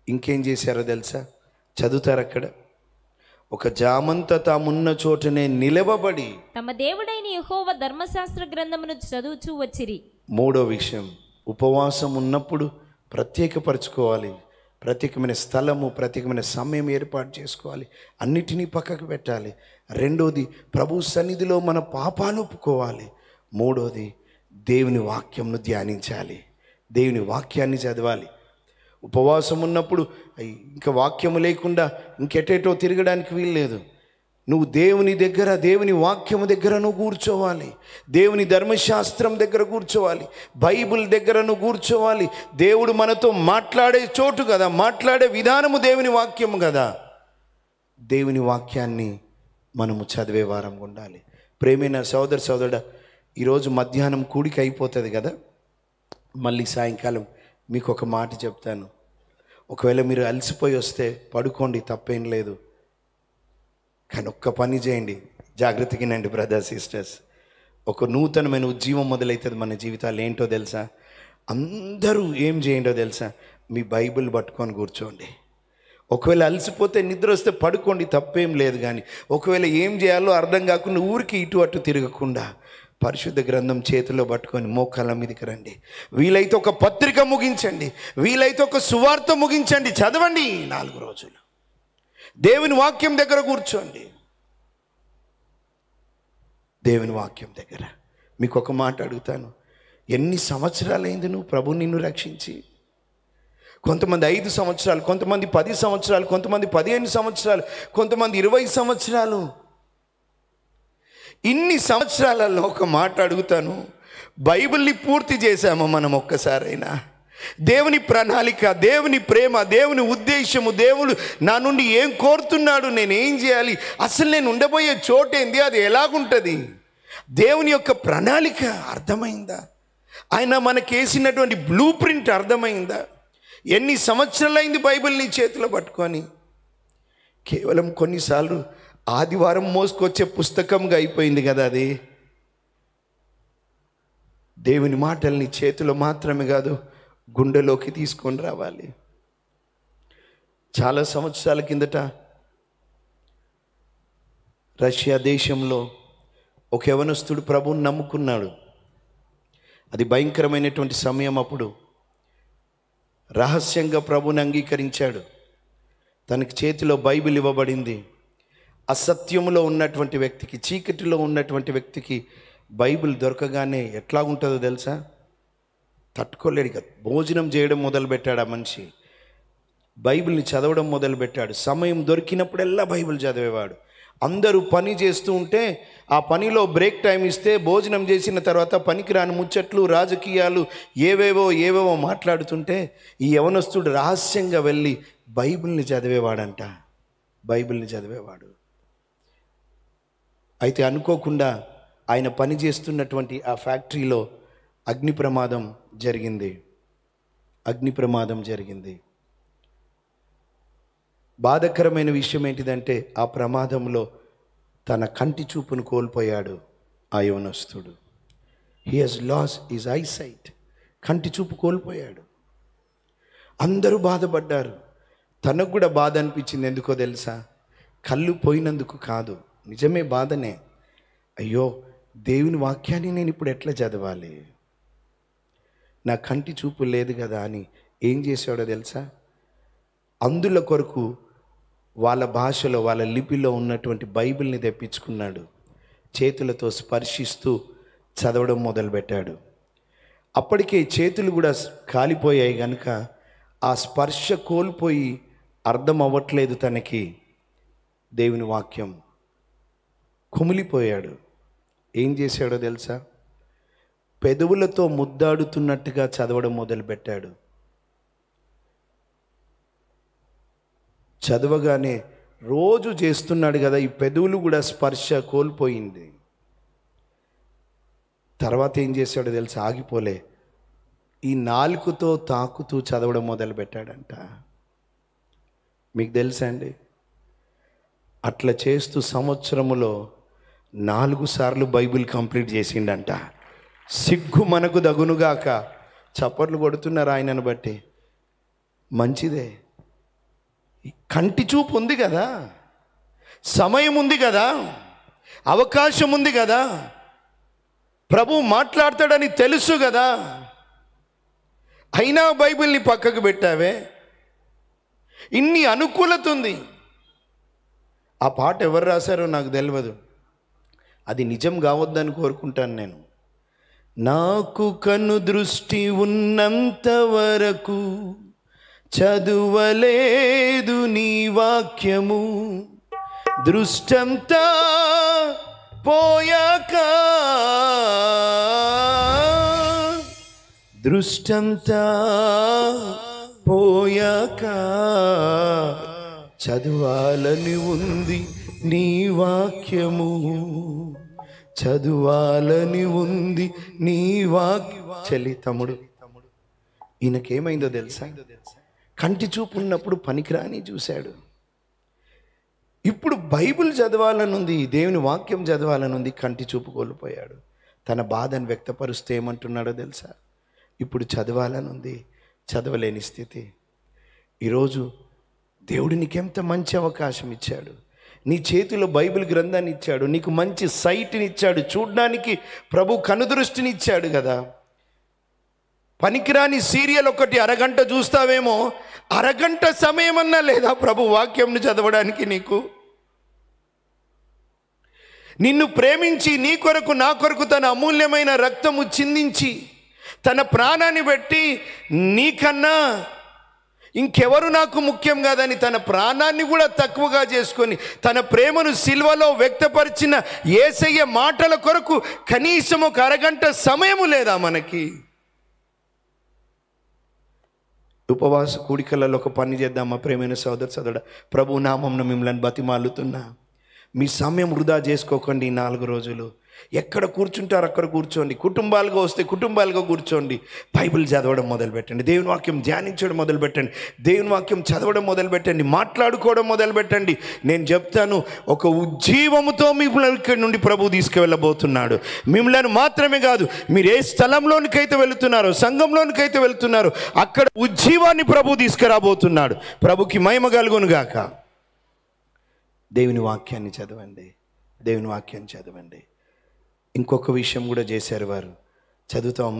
ఇంకేం చేశారో తెలుసా చదువుతారు అక్కడ ఒక జామంత తామున్న చోటనే నిలవబడి తమ దేవుడైన యెహోవా ధర్మశాస్త్ర గ్రంథమును చదువుచూ వచ్చిరి మూడో విషయం ఉపవాసం ఉన్నప్పుడు ప్రత్యేకపరచుకోవాలి ప్రత్యేకమైన స్థలము ప్రత్యేకమైన సమయం ఏర్పాటు చేసుకోవాలి అన్నిటినీ పక్కకు పెట్టాలి రెండోది ప్రభు సన్నిధిలో మన పాపాలు ఒప్పుకోవాలి మూడోది దేవుని వాక్యంను ధ్యానించాలి దేవుని వాక్యాన్ని చదవాలి ఉపవాసం ఉన్నప్పుడు అయ్ ఇంకా వాక్యము లేకుండా ఇంకెటేటో తిరగడానికి వీల్లేదు నువ్వు దేవుని దగ్గర దేవుని వాక్యము దగ్గర నువ్వు కూర్చోవాలి దేవుని ధర్మశాస్త్రం దగ్గర కూర్చోవాలి బైబిల్ దగ్గర నువ్వు కూర్చోవాలి దేవుడు మనతో మాట్లాడే చోటు కదా మాట్లాడే విధానము దేవుని వాక్యము కదా దేవుని వాక్యాన్ని మనము చదివే వారం ఉండాలి ప్రేమైన సోదర సోదరుడ ఈరోజు మధ్యాహ్నం కూడిక అయిపోతుంది కదా మళ్ళీ సాయంకాలం మీకు ఒక మాట చెప్తాను ఒకవేళ మీరు అలసిపోయి వస్తే పడుకోండి తప్పేం లేదు కానీ ఒక్క పని చేయండి జాగ్రత్తగా నండి బ్రదర్ సిస్టర్స్ ఒక నూతనమైన ఉజ్జీవం మొదలవుతుంది మన జీవితాలు ఏంటో తెలుసా అందరూ ఏం చేయండో తెలుసా మీ బైబిల్ పట్టుకొని కూర్చోండి ఒకవేళ అలసిపోతే నిద్ర వస్తే పడుకోండి తప్పేం లేదు కానీ ఒకవేళ ఏం చేయాలో అర్థం కాకుండా ఊరికి ఇటు అటు తిరగకుండా పరిశుద్ధ గ్రంథం చేతిలో పట్టుకొని మోకాళ్ళ మీదకి రండి వీలైతే ఒక పత్రిక ముగించండి వీలైతే ఒక సువార్త ముగించండి చదవండి నాలుగు రోజులు దేవుని వాక్యం దగ్గర కూర్చోండి దేవుని వాక్యం దగ్గర మీకు ఒక మాట అడుగుతాను ఎన్ని సంవత్సరాలైంది నువ్వు ప్రభు నిన్ను రక్షించి కొంతమంది ఐదు సంవత్సరాలు కొంతమంది పది సంవత్సరాలు కొంతమంది పదిహేను సంవత్సరాలు కొంతమంది ఇరవై సంవత్సరాలు ఇన్ని సంవత్సరాలలో ఒక మాట అడుగుతాను బైబిల్ని పూర్తి చేశామా మనం ఒక్కసారైనా దేవుని ప్రణాళిక దేవుని ప్రేమ దేవుని ఉద్దేశము దేవుడు నా నుండి ఏం కోరుతున్నాడు నేను ఏం చేయాలి అసలు నేను ఉండబోయే చోటేంది అది ఎలాగుంటుంది దేవుని యొక్క ప్రణాళిక అర్థమైందా ఆయన మనకేసినటువంటి బ్లూ ప్రింట్ అర్థమైందా ఎన్ని సంవత్సరాలైంది బైబిల్ నీ చేతిలో పట్టుకొని కేవలం కొన్నిసార్లు ఆదివారం మోసుకొచ్చే పుస్తకంగా అయిపోయింది కదా అది దేవుని మాటల్ని చేతిలో మాత్రమే కాదు గుండెలోకి తీసుకొని రావాలి చాలా సంవత్సరాల కిందట రష్యా దేశంలో ఒక యవనస్తుడు ప్రభువుని నమ్ముకున్నాడు అది భయంకరమైనటువంటి సమయం అప్పుడు రహస్యంగా ప్రభుని అంగీకరించాడు తనకి చేతిలో బైబిల్ ఇవ్వబడింది అసత్యములో ఉన్నటువంటి వ్యక్తికి చీకటిలో ఉన్నటువంటి వ్యక్తికి బైబిల్ దొరకగానే ఎట్లా ఉంటుందో తెలుసా తట్టుకోలేడు ఇక భోజనం చేయడం మొదలుపెట్టాడు ఆ మనిషి బైబిల్ని చదవడం మొదలుపెట్టాడు సమయం దొరికినప్పుడల్లా బైబిల్ చదివేవాడు అందరూ పని చేస్తూ ఉంటే ఆ పనిలో బ్రేక్ టైం ఇస్తే భోజనం చేసిన తర్వాత పనికిరాని ముచ్చట్లు రాజకీయాలు ఏవేవో ఏవేవో మాట్లాడుతుంటే ఈ యవనస్తుడు రహస్యంగా వెళ్ళి బైబిల్ని చదివేవాడంట బైబిల్ని చదివేవాడు అయితే అనుకోకుండా ఆయన పని చేస్తున్నటువంటి ఆ ఫ్యాక్టరీలో అగ్ని ప్రమాదం జరిగింది అగ్ని ప్రమాదం జరిగింది బాధకరమైన విషయం ఏంటిదంటే ఆ ప్రమాదంలో తన కంటి చూపును కోల్పోయాడు ఆ యవనస్తుడు he has lost is eye sight కంటి చూపు కోల్పోయాడు అందరూ బాధపడ్డారు తనకు కూడా బాధ అనిపించింది ఎందుకో తెలుసా కళ్ళు పోయినందుకు కాదు నిజమే బాధనే అయ్యో దేవుని వాక్యాన్ని నేను ఇప్పుడు ఎట్లా చదవాలి నా కంటి చూపు లేదు కదా అని ఏం చేశాడో తెలుసా అందుల కొరకు వాళ్ళ భాషలో వాళ్ళ లిపిలో ఉన్నటువంటి బైబిల్ని తెప్పించుకున్నాడు చేతులతో స్పర్శిస్తూ చదవడం మొదలుపెట్టాడు అప్పటికే చేతులు కూడా కాలిపోయాయి కనుక ఆ స్పర్శ కోల్పోయి అర్థం అవ్వట్లేదు తనకి దేవుని వాక్యం కుమిలిపోయాడు ఏం చేశాడో తెలుసా పెదవులతో ముద్దాడుతున్నట్టుగా చదవడం మొదలుపెట్టాడు చదవగానే రోజు చేస్తున్నాడు కదా ఈ పెదవులు కూడా స్పర్శ కోల్పోయింది తర్వాత ఏం చేశాడో తెలుసా ఆగిపోలే ఈ నాలుగుతో తాకుతూ చదవడం మొదలు పెట్టాడంట మీకు తెలుసా అండి అట్లా చేస్తూ సంవత్సరములో నాలుగు సార్లు బైబిల్ కంప్లీట్ చేసిండంట సిగ్గు మనకు దగునుగాక చప్పట్లు కొడుతున్నారు ఆయనను బట్టి మంచిదే కంటి చూపు ఉంది కదా సమయం ఉంది కదా అవకాశం ఉంది కదా ప్రభు మాట్లాడతాడని తెలుసు కదా అయినా బైబిల్ని పక్కకు పెట్టావే ఇన్ని అనుకూలత ఉంది ఆ పాట ఎవరు రాశారో నాకు తెలియదు అది నిజం కావద్దని కోరుకుంటాను నేను నాకు కను దృష్టి ఉన్నంత వరకు చదువలేదు నీ వాక్యము దృష్టంతా పోయాక దృష్టంతా పోయాక చదవాలని ఉంది నీ వాక్యము చదవాలని ఉంది నీ వాక్య చెల్లి తమ్ముడు ఈయనకేమైందో తెలుసా కంటి చూపు ఉన్నప్పుడు పనికిరాని చూశాడు ఇప్పుడు బైబిల్ చదవాలనుంది దేవుని వాక్యం చదవాలనుంది కంటి చూపు కోల్పోయాడు తన బాధను వ్యక్తపరుస్తే ఏమంటున్నాడో తెలుసా ఇప్పుడు చదవాలనుంది చదవలేని స్థితి ఈరోజు దేవుడు నీకెంత మంచి అవకాశం ఇచ్చాడు నీ చేతిలో బైబిల్ గ్రంథాన్ని ఇచ్చాడు నీకు మంచి సైట్ని ఇచ్చాడు చూడడానికి ప్రభు కనుదృష్టిని ఇచ్చాడు కదా పనికిరాని సీరియల్ ఒకటి అరగంట చూస్తావేమో అరగంట సమయమన్నా లేదా ప్రభు వాక్యంను చదవడానికి నీకు నిన్ను ప్రేమించి నీ కొరకు నా కొరకు తన అమూల్యమైన రక్తము చిందించి తన ప్రాణాన్ని పెట్టి నీకన్నా ఇంకెవరు నాకు ముఖ్యం కాదని తన ప్రాణాన్ని కూడా తక్కువగా చేసుకొని తన ప్రేమను సిల్వలో వ్యక్తపరిచిన ఏసయ్య మాటల కొరకు కనీసం ఒక అరగంట సమయము లేదా మనకి ఉపవాస కూడికలలో ఒక పని చేద్దామా ప్రేమైన సోదరు సోదరుడ ప్రభు నామంను మిమ్మల్ని బతిమాలుతున్నా మీ సమయం వృధా చేసుకోకండి ఈ నాలుగు రోజులు ఎక్కడ కూర్చుంటారు అక్కడ కూర్చోండి కుటుంబాలుగా వస్తే కుటుంబాలుగా కూర్చోండి బైబిల్ చదవడం మొదలు పెట్టండి దేవుని వాక్యం ధ్యానించడం మొదలు పెట్టండి దేవుని వాక్యం చదవడం మొదలు పెట్టండి మాట్లాడుకోవడం మొదలు పెట్టండి నేను చెప్తాను ఒక ఉజ్జీవముతో మిమ్మల్ని ఇక్కడి నుండి ప్రభు తీసుకువెళ్ళబోతున్నాడు మిమ్మల్ని మాత్రమే కాదు మీరు ఏ స్థలంలోనికైతే వెళుతున్నారో సంఘంలోనికైతే వెళుతున్నారో అక్కడ ఉజ్జీవాన్ని ప్రభు తీసుకురాబోతున్నాడు ప్రభుకి మహిమ కలుగును గాక దేవుని వాక్యాన్ని చదవండి దేవుని వాక్యాన్ని చదవండి ఇంకొక విషయం కూడా చేశారు వారు చదువుతామమ్మా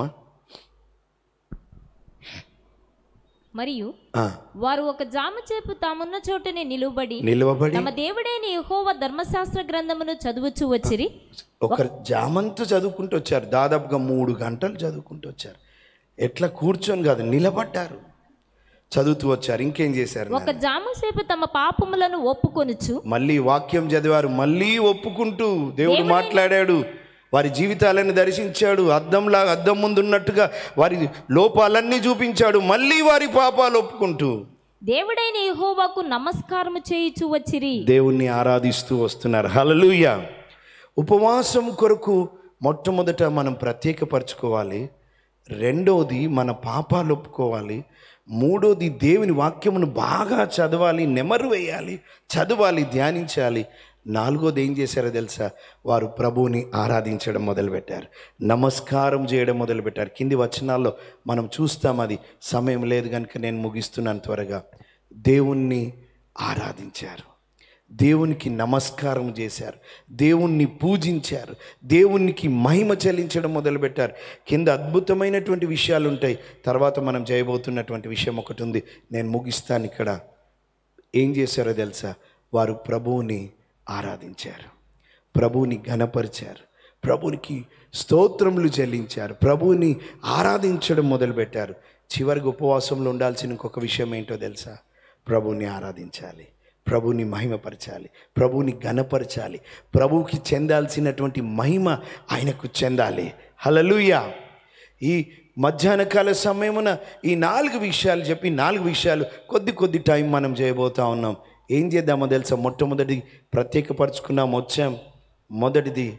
మరియు ఆ, వారు ఒక జామ చేపు తామున్న చోటనే నిలువబడి నిలవబడి తమ దేవుడైన యెహోవా ధర్మశాస్త్ర గ్రంథమును చదువుచు వచ్చిరి ఒక జామంతు చదువుకుంటూ వచ్చారు దాదాపుగా మూడు గంటలు చదువుకుంటూ వచ్చారు ఎట్లా కూర్చొని కాదు నిలబడ్డారు చదువుతూ వచ్చారు ఇంకేం చేశారు ఒక జామ సేపు తమ పాపములను ఒప్పుకొనుచు మళ్ళీ వాక్యం చదివారు మళ్ళీ ఒప్పుకుంటూ దేవుడు మాట్లాడాడు వారి జీవితాలను దర్శించాడు అద్దంలా అద్దం ముందు ఉన్నట్టుగా వారి లోపాలన్నీ చూపించాడు మళ్ళీ వారి పాపాలు ఒప్పుకుంటూ దేవుడైన యెహోవాకు నమస్కారము చేయుచు వచ్చిరి దేవుణ్ణి ఆరాధిస్తూ వస్తున్నారు హలలుయ ఉపవాసం కొరకు మొట్టమొదట మనం ప్రత్యేకపరచుకోవాలి రెండోది మన పాపాలు ఒప్పుకోవాలి మూడోది దేవుని వాక్యమును బాగా చదవాలి నెమరు వేయాలి చదవాలి ధ్యానించాలి నాలుగోది ఏం చేశారో తెలుసా వారు ప్రభువుని ఆరాధించడం మొదలుపెట్టారు నమస్కారం చేయడం మొదలుపెట్టారు కింది వచనాల్లో మనం చూస్తాం అది సమయం లేదు కనుక నేను ముగిస్తున్నాను త్వరగా దేవుణ్ణి ఆరాధించారు దేవునికి నమస్కారం చేశారు దేవుణ్ణి పూజించారు దేవునికి మహిమ చెల్లించడం మొదలుపెట్టారు కింద అద్భుతమైనటువంటి విషయాలు ఉంటాయి తర్వాత మనం చేయబోతున్నటువంటి విషయం ఒకటి ఉంది నేను ముగిస్తాను ఇక్కడ ఏం చేశారో తెలుసా వారు ప్రభువుని ఆరాధించారు ప్రభువుని ఘనపరిచారు ప్రభునికి స్తోత్రములు చెల్లించారు ప్రభువుని ఆరాధించడం మొదలుపెట్టారు చివరికి ఉపవాసంలో ఉండాల్సిన ఇంకొక విషయం ఏంటో తెలుసా ప్రభువుని ఆరాధించాలి ప్రభువుని మహిమపరచాలి ప్రభువుని ఘనపరచాలి ప్రభువుకి చెందాల్సినటువంటి మహిమ ఆయనకు చెందాలి హలలుయా ఈ మధ్యాహ్న కాల సమయమున ఈ నాలుగు విషయాలు చెప్పి నాలుగు విషయాలు కొద్ది కొద్ది టైం మనం చేయబోతా ఉన్నాం ఏం చేద్దామో తెలుసా మొట్టమొదటి ప్రత్యేకపరచుకున్నాం వచ్చాం మొదటిది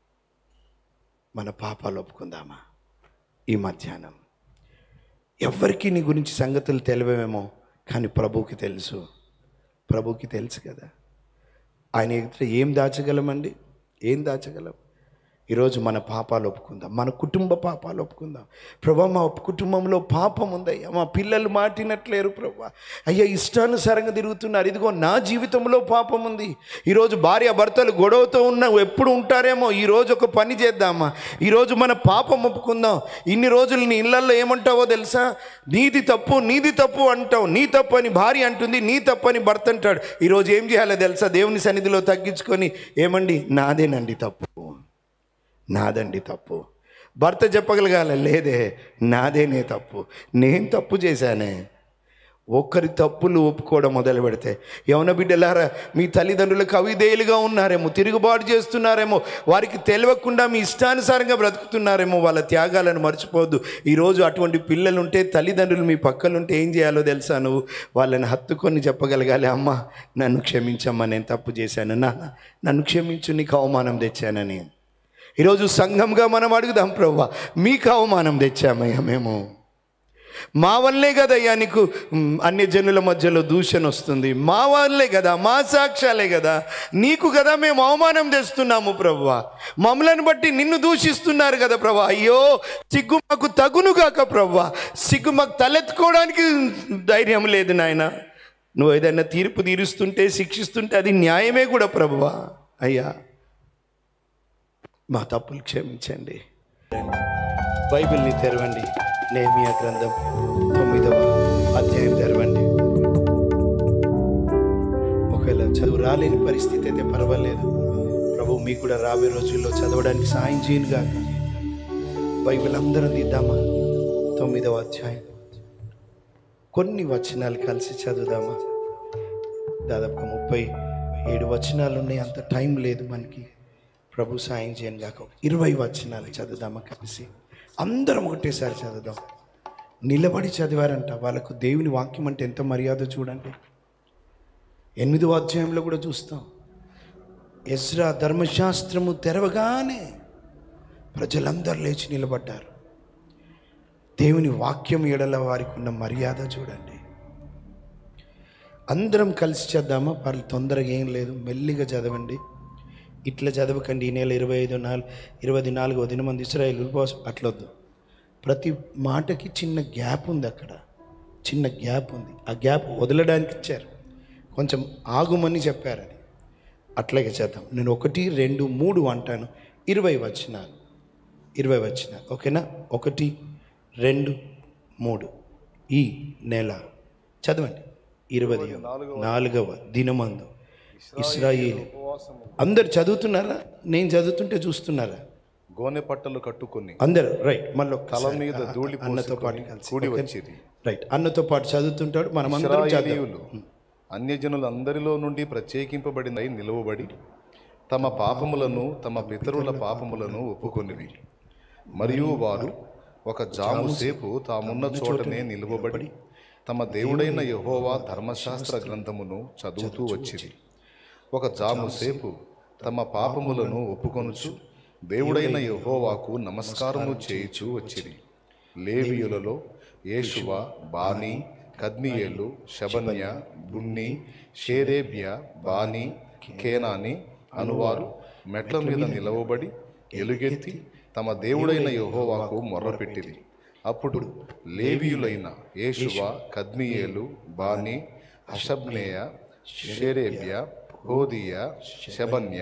మన పాపాలు ఒప్పుకుందామా ఈ మధ్యాహ్నం ఎవ్వరికీ నీ గురించి సంగతులు తెలివేమో కానీ ప్రభువుకి తెలుసు ప్రభువుకి తెలుసు కదా ఆయన ఎదుట ఏం దాచగలమండి ఏం దాచగలం ఈరోజు మన పాపాలు ఒప్పుకుందాం మన కుటుంబ పాపాలు ఒప్పుకుందాం ప్రభా మా కుటుంబంలో పాపం ఉందయ్యా మా పిల్లలు మాటినట్లేరు ప్రభా అయ్యా ఇష్టానుసారంగా తిరుగుతున్నారు ఇదిగో నా జీవితంలో పాపం ఉంది ఈరోజు భార్య భర్తలు గొడవతో ఉన్న ఎప్పుడు ఉంటారేమో ఈరోజు ఒక పని చేద్దామా ఈరోజు మన పాపం ఒప్పుకుందాం ఇన్ని రోజులు నీ ఇళ్ళల్లో ఏమంటావో తెలుసా నీది తప్పు నీది తప్పు అంటావు నీ తప్పు అని భార్య అంటుంది నీ తప్పు అని భర్త అంటాడు ఈరోజు ఏం చేయాలో తెలుసా దేవుని సన్నిధిలో తగ్గించుకొని ఏమండి నాదేనండి తప్పు నాదండి తప్పు భర్త చెప్పగలగాల లేదే నాదేనే తప్పు నేను తప్పు చేశానే ఒక్కరి తప్పులు ఒప్పుకోవడం మొదలు పెడితే యవన బిడ్డలారా మీ తల్లిదండ్రులకు అవిధేయులుగా ఉన్నారేమో తిరుగుబాటు చేస్తున్నారేమో వారికి తెలియకుండా మీ ఇష్టానుసారంగా బ్రతుకుతున్నారేమో వాళ్ళ త్యాగాలను మర్చిపోవద్దు ఈరోజు అటువంటి పిల్లలు ఉంటే తల్లిదండ్రులు మీ పక్కలుంటే ఏం చేయాలో తెలుసా నువ్వు వాళ్ళని హత్తుకొని చెప్పగలగాలి అమ్మ నన్ను క్షమించమ్మా నేను తప్పు చేశాను నాన్న నన్ను క్షమించు నీకు అవమానం తెచ్చానని ఈరోజు సంఘంగా మనం అడుగుదాం ప్రభా మీకు అవమానం తెచ్చామయ్యా మేము మా వల్లే కదయ్యా నీకు మ్, అన్య జనుల మధ్యలో దూషణ వస్తుంది మా వల్లే కదా మా సాక్ష్యాలే కదా నీకు కదా మేము అవమానం తెస్తున్నాము ప్రభా మమ్మలను బట్టి నిన్ను దూషిస్తున్నారు కదా ప్రభా అయ్యో సిగ్గు మాకు తగునుగాక ప్రభా సిగ్గు మాకు తలెత్తుకోవడానికి ధైర్యం లేదు నాయన నువ్వు ఏదైనా తీర్పు తీరుస్తుంటే శిక్షిస్తుంటే అది న్యాయమే కూడా ప్రభువా అయ్యా మా తప్పులు క్షమించండి బైబిల్ని తెరవండి నేమియా గ్రంథం తొమ్మిదవ అధ్యాయం తెరవండి ఒకవేళ చదువు రాలేని పరిస్థితి అయితే పర్వాలేదు ప్రభు మీకు కూడా రాబోయే రోజుల్లో చదవడానికి సాయం చేయను కాక బైబిల్ అందరం తీద్దామా తొమ్మిదవ అధ్యాయం కొన్ని వచనాలు కలిసి చదువుదామా దాదాపు ముప్పై ఏడు వచనాలు ఉన్నాయి అంత టైం లేదు మనకి ప్రభు సాయం చేయను కాక ఇరవై వచనాలు చదువుదామా కలిసి అందరం ఒకటేసారి చదువుదాం నిలబడి చదివారంట వాళ్ళకు దేవుని వాక్యం అంటే ఎంత మర్యాద చూడండి ఎనిమిదో అధ్యాయంలో కూడా చూస్తాం ఎజ్రా ధర్మశాస్త్రము తెరవగానే ప్రజలందరూ లేచి నిలబడ్డారు దేవుని వాక్యం ఎడల వారికి ఉన్న మర్యాద చూడండి అందరం కలిసి చేద్దామా వాళ్ళు తొందరగా ఏం లేదు మెల్లిగా చదవండి ఇట్లా చదవకండి ఈ నెల ఇరవై ఐదు నాలుగు ఇరవై నాలుగో దినమంది ఇస్రాయల్ ఉపవాసం అట్లొద్దు ప్రతి మాటకి చిన్న గ్యాప్ ఉంది అక్కడ చిన్న గ్యాప్ ఉంది ఆ గ్యాప్ వదలడానికి ఇచ్చారు కొంచెం ఆగుమని చెప్పారు అది అట్లాగే చేద్దాం నేను ఒకటి రెండు మూడు అంటాను ఇరవై వచ్చినాలు ఇరవై వచ్చినాలు ఓకేనా ఒకటి రెండు మూడు ఈ నెల చదవండి ఇరవై నాలుగవ దినమందు ఇస్రాయేలు అందరు చదువుతున్నారా నేను చదువుతుంటే చూస్తున్నారా గోనె పట్టలు కట్టుకొని అందరు రైట్ మళ్ళీ తల మీద ధూళి అన్నతో పాటు పోసుకొని కలిసి కూడి ఓకే? వచ్చిరి రైట్ అన్నతో పాటు చదువుతుంటాడు మనం అందరం చదువు ఇశ్రాయేలీయులు అన్యజనులందరిలో నుండి ప్రత్యేకింపబడినై నిలువబడి తమ పాపములను తమ పితరుల పాపములను ఒప్పుకొనివి మరియు వారు ఒక జాము సేపు తామున్న చోటనే నిలువబడి తమ దేవుడైన యెహోవా ధర్మశాస్త్ర గ్రంథమును చదువుతూ వచ్చిరి ఒక జాము సేపు తమ పాపములను ఒప్పుకొనుచు దేవుడైన యెహోవాకు నమస్కారము చేయుచు వచ్చిరి లేవియులలో యేషువ బాని కద్మియేలు శబన్య బున్ని షేరేబ్య బాని కేనాని అనువారు మెట్ల మీద నిలవబడి ఎలుగెత్తి తమ దేవుడైన యెహోవాకు మొర్రపెట్టిరి అప్పుడు లేవీయులైన యేషువ కద్మియేలు బాని హషబ్నేయ షేరేబ్య హోదియ శబన్య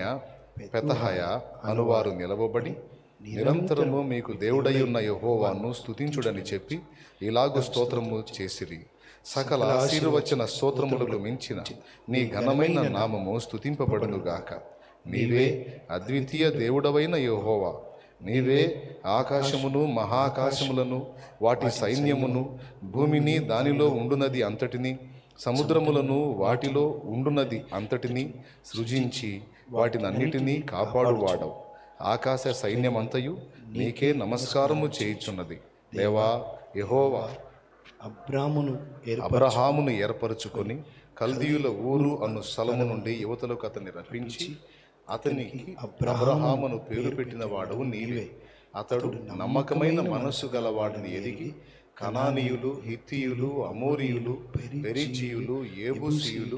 పెతహయ అనువారు నిలవబడి నిరంతరము మీకు దేవుడయ్యున్న యెహోవాను స్తుతించుడని చెప్పి ఇలాగు స్తోత్రము చేసిరి సకల ఆశీర్వచన స్తోత్రములకు మించిన నీ ఘనమైన నామము స్తుతింపబడునుగాక నీవే అద్వితీయ దేవుడవైన యెహోవా నీవే ఆకాశమును మహాకాశములను వాటి సైన్యమును భూమిని దానిలో ఉండునది అంతటిని సముద్రములను వాటిలో ఉండునది అంతటిని సృజించి వాటినన్నిటినీ కాపాడువాడవు ఆకాశ సైన్యమంతయు నీకే నమస్కారము చేయుచున్నది దేవా యెహోవా అబ్రామును ఏర్ప అబ్రహామును ఏర్పరచుకొని కల్దీయుల ఊరు అను స్థలము నుండి యువతలకు అతన్ని రప్పించి అతనికి అబ్రహామును పేరు పెట్టిన వాడు నీవే అతడు నమ్మకమైన మనస్సు గలవాడిని ఎరిగి కనానీయులు హిత్తీయులు అమోరీయులు పెరిచీయులు ఏబూసీయులు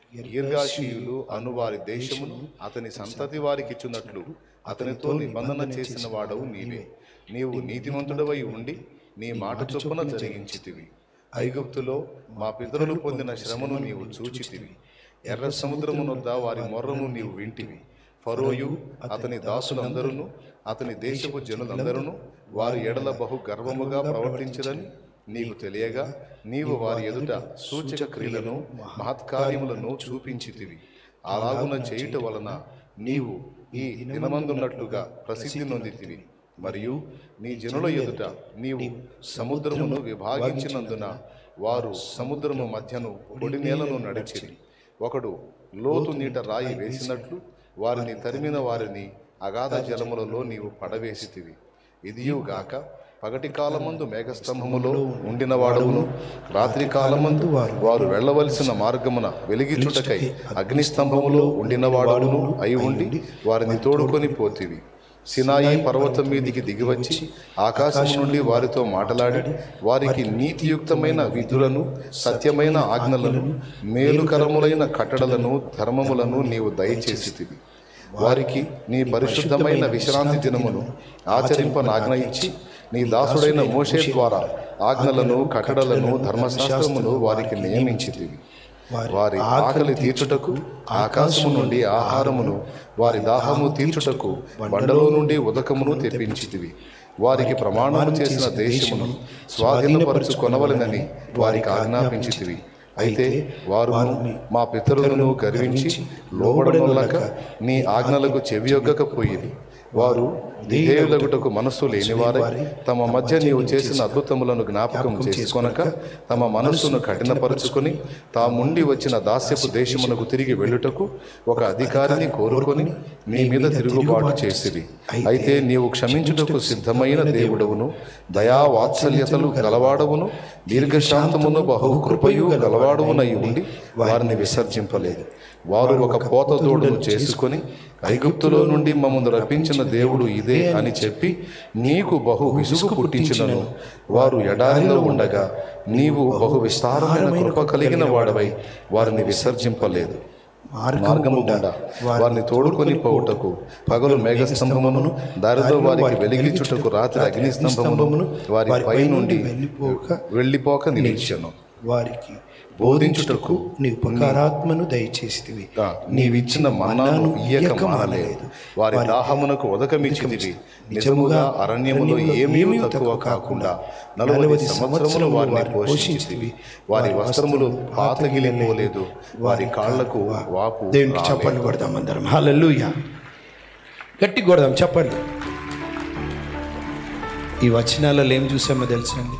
ఈర్గాషీయులు అను వారి దేశమును అతని సంతతి వారికి ఇచ్చున్నట్లు అతనితో నిబంధన చేసిన వాడవు నీవే నీవు నీతిమంతుడవై ఉండి నీ మాట చొప్పున జరిగించితివి ఐగుప్తులో మా పితరులు పొందిన శ్రమను నీవు చూచితివి ఎర్ర సముద్రమునొద్ద వారి మొర్రను నీవు వింటివి ఫరోయు అతని దాసులందరూ అతని దేశపు జనులందరూ వారి ఎడల బహు గర్వముగా ప్రవర్తించదని నీకు తెలియగా నీవు వారి ఎదుట సూచక క్రియలను మహత్కార్యములను చూపించితివి అలాగున చేయుట వలన నీవు ఈ దినమందున్నట్లుగా ప్రసిద్ధి నొందితివి మరియు నీ జనుల ఎదుట నీవు సముద్రమును విభాగించినందున వారు సముద్రము మధ్యను పొడి నేలను నడిచిరి ఒకడు లోతు నీట రాయి వేసినట్లు వారిని తరిమిన వారిని అగాధ జలములలో నీవు పడవేసితివి ఇదియుగాక పగటి కాలమందు మేఘస్తంభములో ఉండిన వాడవును రాత్రి కాలమందు వారు వెళ్ళవలసిన మార్గమున వెలిగిచుటకై అగ్నిస్తంభములో ఉండిన వాడవును అయి ఉండి వారిని తోడుకొని పోతివి సినాయి పర్వతం మీదికి దిగివచ్చి ఆకాశం నుండి వారితో మాట్లాడి వారికి నీతియుక్తమైన విధులను సత్యమైన ఆజ్ఞలను మేలుకరములైన కట్టడలను ధర్మములను నీవు దయచేసితివి వారికి నీ పరిశుద్ధమైన విశ్రాంతి దినమును ఆచరింపనాజ్ఞ ఇచ్చి నీ దాసుడైన మోషే ద్వారా ఆజ్ఞలను కట్టడలను ధర్మశాస్త్రమును వారికి నియమించితివి వారి ఆకలి తీర్చుటకు ఆకాశము నుండి ఆహారమును వారి దాహము తీర్చుటకు బండలో నుండి ఉదకమును తెప్పించితివి వారికి ప్రమాణము చేసిన దేశమును స్వాధీనపరచుకొనవలెనని వారికి ఆజ్ఞాపించితివి అయితే వారు మా పితరులను గర్వించి లోబడనొల్లక నీ ఆజ్ఞలకు చెవియొగ్గకపోయేది వారు విధేయులగుటకు మనస్సు లేనివారై తమ మధ్య నీవు చేసిన అద్భుతములను జ్ఞాపకం చేసుకొనక తమ మనస్సును కఠినపరుచుకొని తాముండి వచ్చిన దాస్యపు దేశమునకు తిరిగి వెళ్ళుటకు ఒక అధికారిని కోరుకొని నీ మీద తిరుగుబాటు చేసిరి అయితే నీవు క్షమించుటకు సిద్ధమైన దేవుడవును దయా వాత్సల్యతలు గలవాడవును దీర్ఘశాంతమును బహుకృపయు గలవాడవునై ఉండి వారిని విసర్జింపలేదు వారు ఒక పోత తోడును చేసుకొని ఐగుప్తులో నుండి మమ్మల్ని రప్పించిన దేవుడు ఇదే అని చెప్పి నీకు బహు విసుగు పుట్టించినను వారు ఎడారిలో ఉండగా నీవు బహు విస్తారమైన కృప కలిగిన వాడవై వారిని విసర్జింపలేదు మార్గము గుండా వారిని తోడుకొని పోవుటకు పగలు మేఘస్తంభమును దారిలో వారికి వెలిగించుటకు రాత్రి అగ్నిస్తంభమును వారి పై నుండి వెళ్ళిపోక నిలిచాను వారికి బోధించుటకు నీ ఉపకారాత్మను దయచేసితివి ఆ, నీవిచ్చిన మన్నాను ఇయ్యక మానలేదు వారి దాహమునకు ఉదకమిచ్చితివి నిజముగా అరణ్యములో ఏమీ తక్కువ కాకుండా నలభై సంవత్సరములు వారిని పోషించితివి వారి వస్త్రములు పాతగిలిపోలేదు వారి కాళ్లకు వాపు దేవునికి రాలేదు. చప్పట్లు కొడదాం అందరం హల్లెలూయా గట్టి కొడదాం చెప్పండి ఈ వచనాలలో ఏం చూసామో తెలుసండి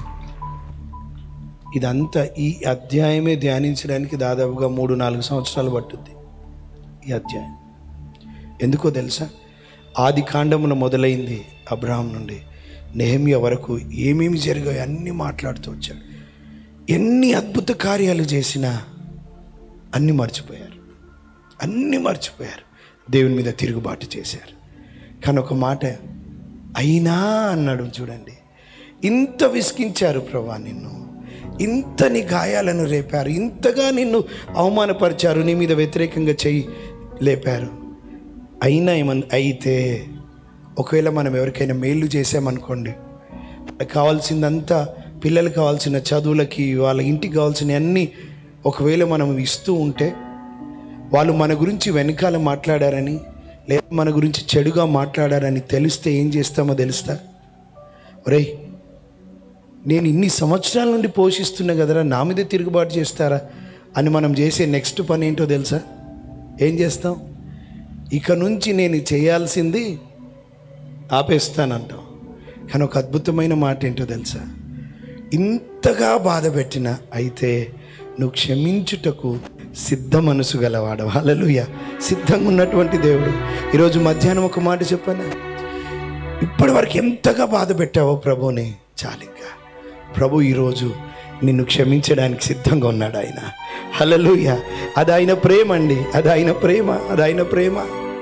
ఇదంతా ఈ అధ్యాయమే ధ్యానించడానికి దాదాపుగా మూడు నాలుగు సంవత్సరాలు పట్టుద్ది ఈ అధ్యాయం ఎందుకో తెలుసా ఆది కాండమున మొదలైంది అబ్రహాం నుండి నెహమియ వరకు ఏమేమి జరిగాయో అన్నీ మాట్లాడుతూ వచ్చాడు ఎన్ని అద్భుత కార్యాలు చేసినా అన్నీ మర్చిపోయారు అన్నీ మర్చిపోయారు దేవుని మీద తిరుగుబాటు చేశారు కానీ ఒక మాట అయినా అన్నాడు చూడండి ఇంత విసిగించారు ప్రభా నిన్ను ఇంత నీ గాయాలను రేపారు ఇంతగా నిన్ను అవమానపరిచారు నీ మీద వ్యతిరేకంగా చెయ్యి లేపారు అయినా ఏమన్ అయితే ఒకవేళ మనం ఎవరికైనా మేలు చేసామనుకోండి వాళ్ళకి కావాల్సిందంతా పిల్లలకు కావాల్సిన చదువులకి వాళ్ళ ఇంటికి కావాల్సిన అన్నీ ఒకవేళ మనం ఇస్తూ ఉంటే వాళ్ళు మన గురించి వెనకాల మాట్లాడారని లేదా మన గురించి చెడుగా మాట్లాడారని తెలిస్తే ఏం చేస్తామో తెలుస్తా ఒరేయ్ నేను ఇన్ని సంవత్సరాల నుండి పోషిస్తున్నా కదరా నా మీద తిరుగుబాటు చేస్తారా అని మనం చేసే నెక్స్ట్ పని ఏంటో తెలుసా ఏం చేస్తాం ఇక నుంచి నేను చేయాల్సింది ఆపేస్తానంటాం కానీ ఒక అద్భుతమైన మాట ఏంటో తెలుసా ఇంతగా బాధ పెట్టిన అయితే నువ్వు క్షమించుటకు సిద్ధ మనసు గలవాడు హల్లెలూయా సిద్ధంగా ఉన్నటువంటి దేవుడు ఈరోజు మధ్యాహ్నం ఒక మాట చెప్పాను ఇప్పటి వరకు ఎంతగా బాధ పెట్టావో ప్రభుని చాలింకా ప్రభు ఈరోజు నిన్ను క్షమించడానికి సిద్ధంగా ఉన్నాడు ఆయన హల్లెలూయా అది ఆయన ప్రేమ అండి అది ఆయన ప్రేమ అది ఆయన ప్రేమ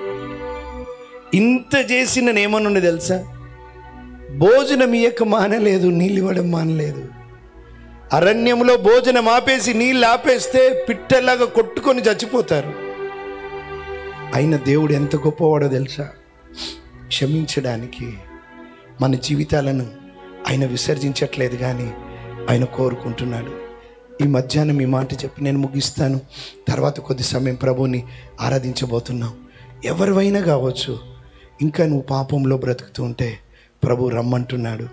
ఇంత చేసి నేను ఏమనుండి తెలుసా భోజనం ఇయ్యక మానలేదు నీళ్ళు ఇవ్వడం మానలేదు అరణ్యంలో భోజనం ఆపేసి నీళ్ళు ఆపేస్తే పిట్టలాగా కొట్టుకొని చచ్చిపోతారు అయిన దేవుడు ఎంత గొప్పవాడో తెలుసా క్షమించడానికి మన జీవితాలను ఆయన విసర్జించట్లేదు కానీ ఆయన కోరుకుంటున్నాడు ఈ మధ్యాహ్నం ఈ మాట చెప్పి నేను ముగిస్తాను తర్వాత కొద్ది సమయం ప్రభుని ఆరాధించబోతున్నాం ఎవరివైనా కావచ్చు ఇంకా నువ్వు పాపంలో బ్రతుకుతూ ఉంటే ప్రభు రమ్మంటున్నాడు